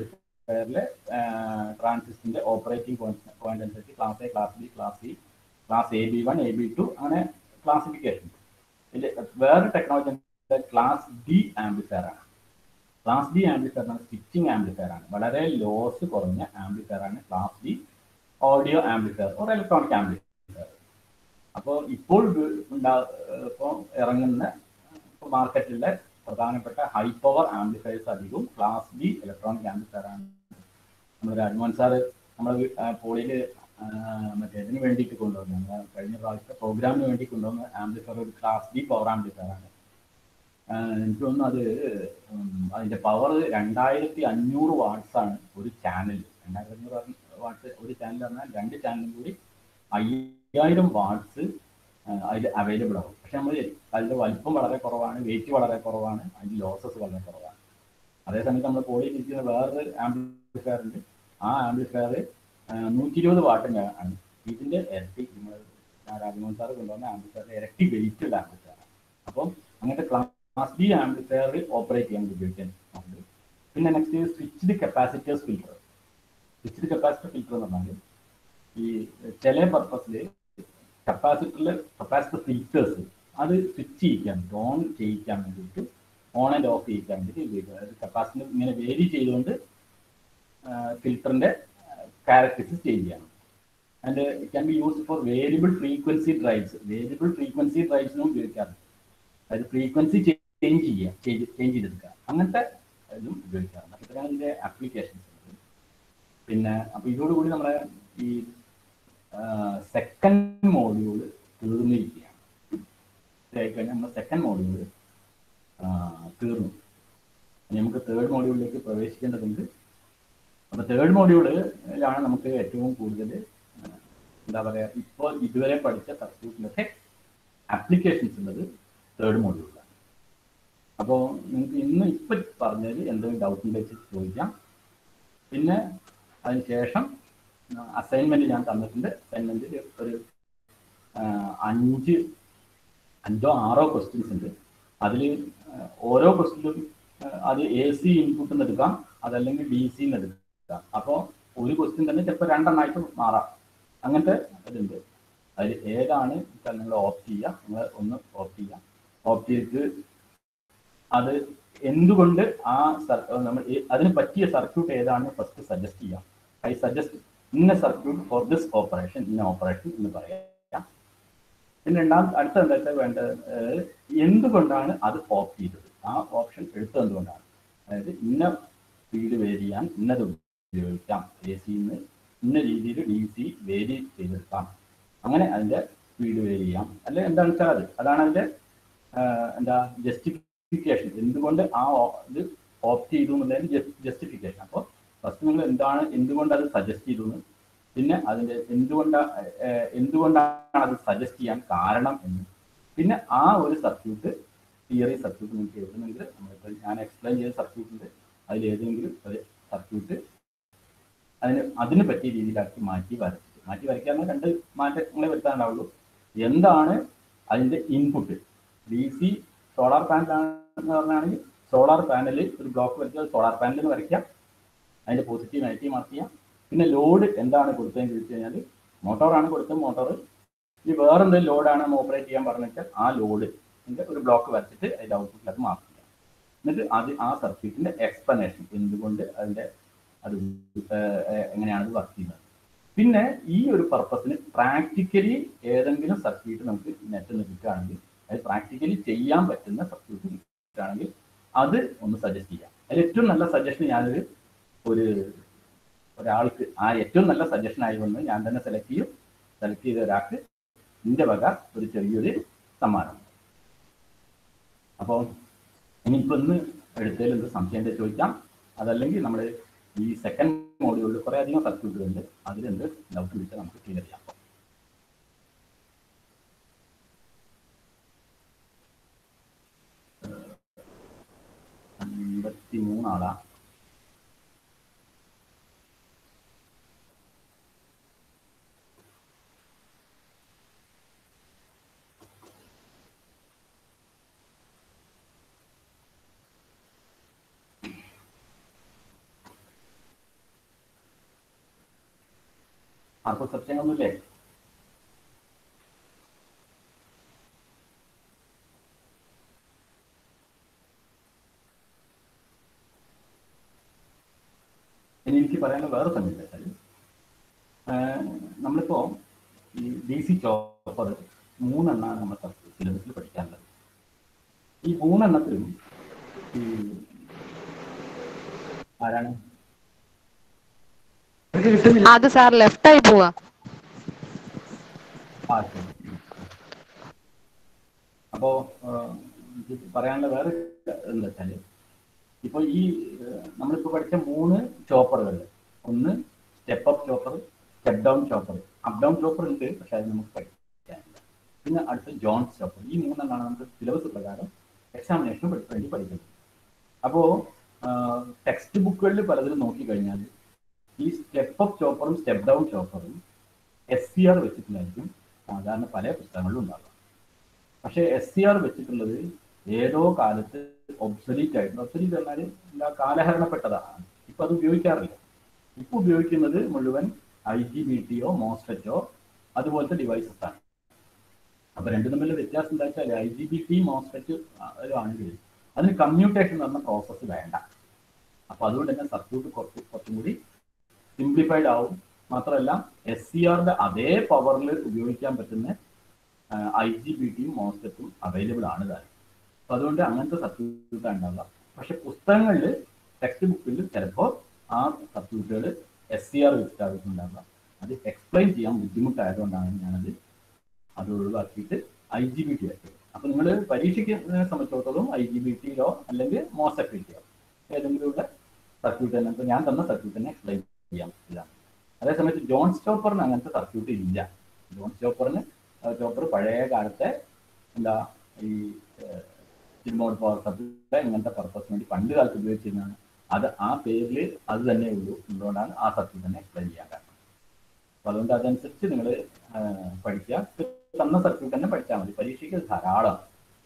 ആംപ്ലിഫയറിലെ ട്രാൻസിസ്റ്ററിന്റെ ഓപ്പറേറ്റിംഗ് പോയിന്റ് അനുസരിച്ച് class A class B class C class A B one A B two അങ്ങനെ ക്ലാസിഫിക്കേഷൻ ഇതിൽ വേറെ ടെക്നോളജി ക്ലാസ് ഡി ആംപ്ലിഫയർ ആണ് ക്ലാസ് ഡി ആംപ്ലിഫയർ ആണ് സ്വിച്ചിങ് ആംപ്ലിഫയർ ആണ് വളരെ ലോസ് കുറഞ്ഞ ആംപ്ലിഫയർ ആണ് class D audio amplifier or electronic amplifier അപ്പോൾ ഇപ്പോൾ ഉണ്ടാ ഇപ്പോൾ ഇറങ്ങുന്ന മാർക്കറ്റിലെ പ്രധാനപ്പെട്ട ഹൈ പവർ ആംപ്ലിഫയേഴ്സ് അധികവും ക്ലാസ് ഡി ഇലക്ട്രോണിക് ആംപ്ലിഫയർ ആണ് നമ്മുടെ അഡ്വാൻ സാറ് നമ്മൾ പോളിയിൽ മറ്റേ ഇതിന് വേണ്ടിയിട്ട് കൊണ്ടുവന്നു നമ്മൾ കഴിഞ്ഞ പ്രാവശ്യത്തെ പ്രോഗ്രാമിന് വേണ്ടി കൊണ്ടുവന്ന ആംപ്ലിഫയർ ഒരു ക്ലാസ് ഡി പവർ ആംപ്ലിഫയർ ആണ് എനിക്ക് തോന്നുന്നു അത് അതിന്റെ പവർ രണ്ടായിരത്തി അഞ്ഞൂറ് വാട്ട്സ് ആണ് ഒരു ചാനൽ രണ്ടായിരത്തി അഞ്ഞൂറ് വാട്ട്സ് ഒരു ചാനൽ പറഞ്ഞാൽ രണ്ട് ചാനലും കൂടി അയ്യായിരം വാട്ട്സ് അതിൽ അവൈലബിൾ ആവും പക്ഷെ നമ്മൾ അതിന്റെ വലിപ്പം വളരെ കുറവാണ് വെയിറ്റ് വളരെ കുറവാണ് അതിന്റെ ലോസസ് വളരെ കുറവാണ് അതേസമയത്ത് നമ്മൾ പോളിയിൽ ഇരിക്കുന്ന വേറൊരു ആംപ്ലിഫയർ ഉണ്ട് ആ ആംപ്ലിഫയർ നൂറ്റി ഇരുപത് വാട്ടിൻ്റെ ആണ് ഇതിന്റെ ഇരട്ടി നമ്മൾ രാജമോഹൻ സാറ് കൊണ്ടുവന്ന ആംപ്ലിഫയറിന്റെ ഇരട്ടി വെയിറ്റ് ഉള്ള ആംപ്ലിഫയർ ആണ് അപ്പം അങ്ങനത്തെ ക്ലാസ് ഡി ആംപ്ലിഫയർ ഓപ്പറേറ്റ് ചെയ്യാൻ ഉപയോഗിക്കാൻ ഉണ്ട് പിന്നെ next switched capacitors filter switched capacitor filter എന്ന് പറഞ്ഞാൽ ഈ ചില പർപ്പസിൽ കപ്പാസിറ്ററിൽ കപ്പാസിറ്റർ ഫിൽറ്റേഴ്സ് അത് സ്വിച്ച് ചെയ്യിക്കാൻ ഓൺ ചെയ്യിക്കാൻ വേണ്ടിയിട്ട് ഓൺ ആൻഡ് ഓഫ് ചെയ്യിക്കാൻ വേണ്ടിയിട്ട് ഉപയോഗിക്കുക അതായത് കപ്പാസിറ്റർ ഇങ്ങനെ വേരി ചെയ്തുകൊണ്ട് ഫിൽറ്ററിന്റെ ക്യാരക്ടറിസ്റ്റിക്സ് ചേഞ്ച് ചെയ്യണം and it can be used for variable frequency drives variable frequency ഡ്രൈവ്സിനും ഉപയോഗിക്കാറുണ്ട് അതായത് ഫ്രീക്വൻസി ചേഞ്ച് ചെയ്യുക ചേഞ്ച് ചെയ്തെടുക്കുക അങ്ങനത്തെ ഇതും ഉപയോഗിക്കാറുണ്ട് ഇത്രയാണ് ഇതിന്റെ ആപ്ലിക്കേഷൻസ് പിന്നെ അപ്പൊ ഇതോടുകൂടി നമ്മുടെ ഈ സെക്കൻഡ് മോഡ്യൂൾ തീർന്നിരിക്കുകയാണ് കഴിഞ്ഞാൽ നമ്മുടെ സെക്കൻഡ് മോഡ്യൂൾ തീർന്നു നമുക്ക് തേർഡ് മോഡ്യൂളിലേക്ക് പ്രവേശിക്കേണ്ടതുണ്ട് അപ്പൊ തേർഡ് മോഡ്യൂളിലാണ് നമുക്ക് ഏറ്റവും കൂടുതൽ എന്താ പറയാ ഇപ്പോൾ ഇതുവരെ പഠിച്ച സർക്യൂട്ടിലൊക്കെ ആപ്ലിക്കേഷൻസ് ഉള്ളത് തേർഡ് മോഡ്യൂളിലാണ് അപ്പോൾ നിങ്ങൾക്ക് ഇന്ന് ഇപ്പൊ പറഞ്ഞതിൽ എന്തെങ്കിലും ഡൗട്ട് ഉണ്ടെങ്കിൽ ചോദിക്കാം പിന്നെ അതിനുശേഷം അസൈൻമെന്റ് ഞാൻ തന്നിട്ടുണ്ട് അസൈൻമെന്റിൽ ഒരു അഞ്ച് അഞ്ചോ ആറോ ക്വസ്റ്റ്യൻസ് ഉണ്ട് അതിൽ ഓരോ ക്വസ്റ്റ്യനും അത് എ സി ഇൻപുട്ട് നിന്ന് എടുക്കാം അതല്ലെങ്കിൽ ഡി സി നിന്ന് എടുക്കാം അപ്പോൾ ഒരു ക്വസ്റ്റ്യൻ തന്നെ ചിലപ്പോൾ രണ്ടെണ്ണമായിട്ട് മാറാം അങ്ങനത്തെ ഇതുണ്ട് അതിൽ ഏതാണ് നിങ്ങൾ ഓപ്റ്റ് ചെയ്യുക നിങ്ങൾ ഒന്ന് ഓപ്റ്റ് ചെയ്യുക ഓപ്റ്റ് ചെയ്തിട്ട് അത് എന്തുകൊണ്ട് ആ നമ്മൾ അതിന് പറ്റിയ സർക്യൂട്ട് ഏതാണ് ഫസ്റ്റ് സജസ്റ്റ് ചെയ്യാം ഐ സജസ്റ്റ് ഇന്ന സർക്യൂട്ട് ഫോർ ദിസ് ഓപ്പറേഷൻ ഇന്ന ഓപ്പറേഷൻ എന്ന് പറയാം പിന്നെ രണ്ടാം അടുത്ത എന്താ വെച്ചാൽ വേണ്ടത് എന്തുകൊണ്ടാണ് അത് ഓപ്റ്റ് ചെയ്തത് ആ ഓപ്ഷൻ എടുത്തത് എന്തുകൊണ്ടാണ് അതായത് ഇന്ന സ്പീഡ് വേരി ചെയ്യാൻ ഇന്നത് ഉപയോഗിക്കാം എ സിന്ന് ഇന്ന രീതിയിൽ ഡി സി വേരി ചെയ്തെടുക്കാം അങ്ങനെ അതിന്റെ സ്പീഡ് വേരി ചെയ്യാം അല്ലെ എന്താണെന്ന് വെച്ചാൽ അത് അതാണ് അതിന്റെ എന്താ ജസ്റ്റിഫിക്കേഷൻ എന്തുകൊണ്ട് ആ ഇത് ഓപ്റ്റ് ചെയ്തു എന്നുള്ളതിന്റെ ജസ്റ്റിഫിക്കേഷൻ അപ്പോൾ ഫസ്റ്റ് നിങ്ങൾ എന്താണ് എന്തുകൊണ്ട് അത് സജസ്റ്റ് ചെയ്തു എന്ന് പിന്നെ അതിന്റെ എന്തുകൊണ്ടാണ് എന്തുകൊണ്ടാണ് അത് സജസ്റ്റ് ചെയ്യാൻ കാരണം എന്ന് പിന്നെ ആ ഒരു സർക്യൂട്ട് തിയറി സർക്യൂട്ട് നിങ്ങൾക്ക് എഴുതുന്നെങ്കിൽ നമ്മളിപ്പോൾ ഞാൻ എക്സ്പ്ലെയിൻ ചെയ്ത സർക്യൂട്ട് ഉണ്ട് അതിൽ ഏതെങ്കിലും ഒരു സർക്യൂട്ട് അതിന് അതിന് പറ്റിയ രീതിയിലാക്കി മാറ്റി വരച്ചിട്ട് മാറ്റി വരയ്ക്കാൻ രണ്ട് മാറ്റങ്ങളെ വരുത്താനുണ്ടാവുള്ളൂ എന്താണ് അതിന്റെ ഇൻപുട്ട് ഡി സി സോളാർ പാനലാണെന്ന് പറഞ്ഞാണെങ്കിൽ സോളാർ പാനലിൽ ഒരു ബ്ലോക്ക് വരച്ചാൽ സോളാർ പാനലിൽ വരയ്ക്കാം അതിന്റെ പോസിറ്റീവ് നെഗറ്റീവ് മാർക്ക് ചെയ്യാം പിന്നെ ലോഡ് എന്താണ് കൊടുത്തതെന്ന് ചോദിച്ചു കഴിഞ്ഞാൽ മോട്ടോറാണ് കൊടുത്തത് മോട്ടോർ ഇനി വേറെ എന്തെങ്കിലും ലോഡാണ് നമ്മൾ ഓപ്പറേറ്റ് ചെയ്യാൻ പറഞ്ഞാൽ ആ ലോഡ് ഒരു ബ്ലോക്ക് വരച്ചിട്ട് അതിന്റെ ഔട്ട്പുട്ടിൽ അത് മാർക്ക് ചെയ്യാം എന്നിട്ട് അത് ആ സർക്യൂട്ടിന്റെ എക്സ്പ്ലനേഷൻ എന്തുകൊണ്ട് അതിന്റെ അത് എങ്ങനെയാണ് അത് വർക്ക് ചെയ്യുന്നത് പിന്നെ ഈ ഒരു പർപ്പസിന് പ്രാക്ടിക്കലി ഏതെങ്കിലും സർക്യൂട്ട് നമുക്ക് നെറ്റ് കിട്ടുകയാണെങ്കിൽ അത് പ്രാക്ടിക്കലി ചെയ്യാൻ പറ്റുന്ന സർക്യൂട്ട് കിട്ടുകയാണെങ്കിൽ അത് ഒന്ന് സജസ്റ്റ് ചെയ്യാം അതിൽ ഏറ്റവും നല്ല സജഷൻ ഞാനൊരു ഒരു ഒരാൾക്ക് ആ ഏറ്റവും നല്ല സജഷൻ ആയതുകൊണ്ട് ഞാൻ തന്നെ സെലക്ട് ചെയ്യും സെലക്ട് ചെയ്ത ഒരാൾക്ക് എൻ്റെ വക ഒരു ചെറിയൊരു സമ്മാനം അപ്പോൾ ഇനിയിപ്പോൾ ഇന്ന് എടുത്തതിൽ എന്ത് സംശയം ചോദിക്കാം അതല്ലെങ്കിൽ നമ്മൾ ഈ സെക്കൻഡ് മോഡ്യൂളിൽ കുറേ അധികം സർക്യൂട്ടുകളുണ്ട് അതിലെന്ത് ഡൗട്ട് വിളിച്ചാൽ നമുക്ക് ക്ലിയർ ചെയ്യാം അമ്പത്തി മൂന്നാളാ ആർക്കും സംശയങ്ങളൊന്നുമില്ലേ ഇനി എനിക്ക് പറയാനുള്ള വേറെ സംഗതി വെച്ചാൽ നമ്മളിപ്പോ ഈ ഡി സി ചോപ്പർ മൂന്നെണ്ണമാണ് നമ്മൾ സിലബസിൽ പഠിക്കാനുള്ളത് ഈ മൂന്നെണ്ണത്തിലും ഈ ആരാണ് അത് സാർ ലെഫ്റ്റ് ആയി പോവാ ആ ശരി അപ്പോ ആ, എനിക്ക് പറയാനുള്ള വേറെ എന്താ വെച്ചാല് ഇപ്പൊ ഈ ഏഹ്, നമ്മളിപ്പോ പഠിച്ച മൂന്ന് ചോപ്പറുകൾ ഒന്ന് step up chopper step down chopper up down chopper ഉണ്ട് പക്ഷെ അത് നമുക്ക് പഠിക്കാനില്ല പിന്നെ അടുത്ത ജോൺസ് ചോപ്പർ ഈ മൂന്നെണ്ണമാണ് നമുക്ക് സിലബസ് പ്രകാരം എക്സാമിനേഷന് വേണ്ടി പഠിക്കുന്നത് അപ്പോ ടെക്സ്റ്റ് ബുക്കുകളിൽ പലതിലും നോക്കിക്കഴിഞ്ഞാൽ ഈ സ്റ്റെപ്പ് അപ്പ് ചോപ്പറും സ്റ്റെപ്പ് ഡൗൺ ചോപ്പറും എസ് സി ആർ വെച്ചിട്ടുള്ളതായിരിക്കും സാധാരണ പല പുസ്തകങ്ങളിലും ഉണ്ടാകുക പക്ഷേ എസ് സി ആർ വെച്ചിട്ടുള്ളത് ഏതോ കാലത്ത് ഒബ്സലീറ്റ് ആയിരുന്നു ഒബ്സലീറ്റ് എന്നാൽ എന്താ കാലഹരണപ്പെട്ടതാണ് ഇപ്പൊ അത് ഉപയോഗിക്കാറില്ല ഇപ്പൊ ഉപയോഗിക്കുന്നത് മുഴുവൻ ഐ ജി ബി ടിയോ മോസ്ഫെറ്റോ അതുപോലത്തെ ഡിവൈസസ് ആണ് അപ്പൊ രണ്ടും തമ്മിലുള്ള വ്യത്യാസം എന്താ വെച്ചാൽ I G B T MOSFET ആണെങ്കിൽ അതിന് കമ്മ്യൂട്ടേഷൻ എന്ന് പറഞ്ഞ പ്രോസസ്സ് വേണ്ട അപ്പൊ അതുകൊണ്ട് തന്നെ സർക്യൂട്ട് കുറച്ച് കുറച്ചും കൂടി സിംപ്ലിഫൈഡ് ആവും മാത്രമല്ല എസ് സി ആറിന്റെ അതേ പവറിൽ ഉപയോഗിക്കാൻ പറ്റുന്ന ഐ ജി ബി ടിയും മോസ്ഫെറ്റും അവൈലബിൾ ആണ് താനും അപ്പൊ അതുകൊണ്ട് അങ്ങനത്തെ സർക്യൂട്ടാണ് ഉണ്ടാവുക പക്ഷെ പുസ്തകങ്ങളിൽ ടെക്സ്റ്റ് ബുക്കിൽ ചിലപ്പോൾ ആ സർക്യൂട്ടുകൾ എസ് സി ആർ വെച്ചിട്ടായിരിക്കും ഉണ്ടാവുക അത് എക്സ്പ്ലെയിൻ ചെയ്യാൻ ബുദ്ധിമുട്ടായതുകൊണ്ടാണ് ഞാനത് അത് ഒഴിവാക്കിയിട്ട് ഐ ജി ബി ടി ആക്കിയത് അപ്പൊ നിങ്ങൾ പരീക്ഷയ്ക്ക് സംബന്ധിച്ചിടത്തോളം ഐ ജി ബി ടിയിലോ അല്ലെങ്കിൽ മോസെക്രിറ്റിയോ ഏതെങ്കിലും ഉള്ള സർക്യൂട്ട് തന്നെ ഇപ്പൊ ഞാൻ തന്ന സർക്യൂട്ട് തന്നെ എക്സ്പ്ലെയിൻ ചെയ്യാം ഇതാണ് അതേസമയത്ത് ജോൺ സ്റ്റോപ്പറിന് അങ്ങനത്തെ സർക്യൂട്ട് ഇല്ല ജോൺ സ്റ്റോപ്പറിന് സ്റ്റോപ്പർ പഴയ കാലത്തെ എന്താ ഈ റിമോട്ട് പവർ സപ്ലൈ ഇങ്ങനത്തെ പർപ്പസിന് വേണ്ടി പണ്ട് കാലത്ത് ഉപയോഗിച്ചിരുന്നതാണ് അത് ആ പേരിൽ അത് തന്നെ ഉള്ളൂ എന്തുകൊണ്ടാണ് ആ സർക്യൂട്ട് തന്നെ എക്സ്പ്ലെയിൻ ചെയ്യാൻ കാരണം അപ്പൊ അതുകൊണ്ട് അതനുസരിച്ച് നിങ്ങൾ പഠിക്കുക തന്ന സർക്യൂട്ട് തന്നെ പഠിച്ചാൽ മതി പരീക്ഷയ്ക്ക് അത് ധാരാളം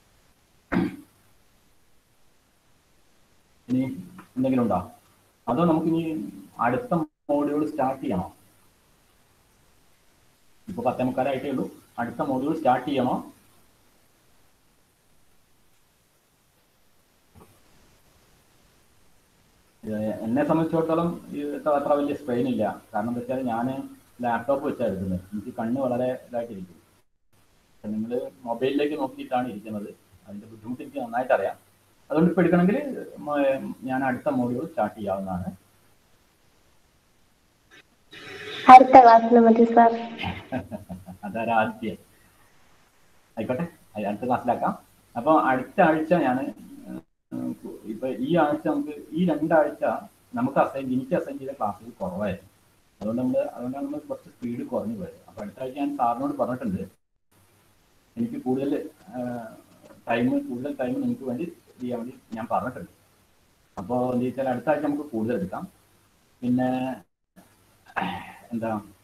ഇനി എന്തെങ്കിലും ഉണ്ടോ അതോ നമുക്ക് ഇനി അടുത്ത മോഡ്യൂൾ സ്റ്റാർട്ട് ചെയ്യണോ ഇപ്പൊ പത്തേ മുക്കാലായിട്ടേ ഉള്ളൂ അടുത്ത മോഡ്യൂൾ സ്റ്റാർട്ട് ചെയ്യണോ ഏഹ് എന്നെ സംബന്ധിച്ചിടത്തോളം ഇത് അത്ര വലിയ സ്ട്രെയിൻ ഇല്ല കാരണം എന്താ വെച്ചാൽ ഞാൻ ലാപ്ടോപ്പ് വെച്ചാണ് എടുക്കുന്നത് എനിക്ക് കണ്ണ് വളരെ ഇതായിട്ടിരിക്കും നിങ്ങൾ മൊബൈലിലേക്ക് നോക്കിയിട്ടാണ് ഇരിക്കുന്നത് അതിന്റെ ബുദ്ധിമുട്ട് എനിക്ക് നന്നായിട്ട് അറിയാം അതുകൊണ്ട് ഇപ്പൊ എടുക്കണമെങ്കിൽ മ- ഞാൻ അടുത്ത മോഡ്യൂൾ സ്റ്റാർട്ട് ചെയ്യാവുന്നതാണ് അടുത്ത ക്ലാസ്സിൽ മതി സാർ അതാരാ ആദ്യം ആയിക്കോട്ടെ അത് അടുത്ത ക്ലാസ്സിലാക്കാം അപ്പൊ അടുത്ത ആഴ്ച ഞാൻ ഇപ്പൊ ഈ ആഴ്ച നമുക്ക് ഈ രണ്ടാഴ്ച നമുക്ക് അസൈൻ എനിക്ക് അസൈൻ ചെയ്ത ക്ലാസ്സുകൾ കുറവായിരുന്നു അതുകൊണ്ട് നമ്മൾ അതുകൊണ്ടാണ് നമ്മൾ കുറച്ച് സ്പീഡ് കുറഞ്ഞു പോയത് അപ്പൊ അടുത്ത ആഴ്ച ഞാൻ സാറിനോട് പറഞ്ഞിട്ടുണ്ട് എനിക്ക് കൂടുതൽ ടൈം കൂടുതൽ ടൈം നിങ്ങൾക്ക് വേണ്ടി ചെയ്യാൻ വേണ്ടി ഞാൻ പറഞ്ഞിട്ടുണ്ട് അപ്പോൾ എന്താ വെച്ചാൽ അടുത്ത ആഴ്ച നമുക്ക് കൂടുതൽ എടുക്കാം പിന്നെ എന്താ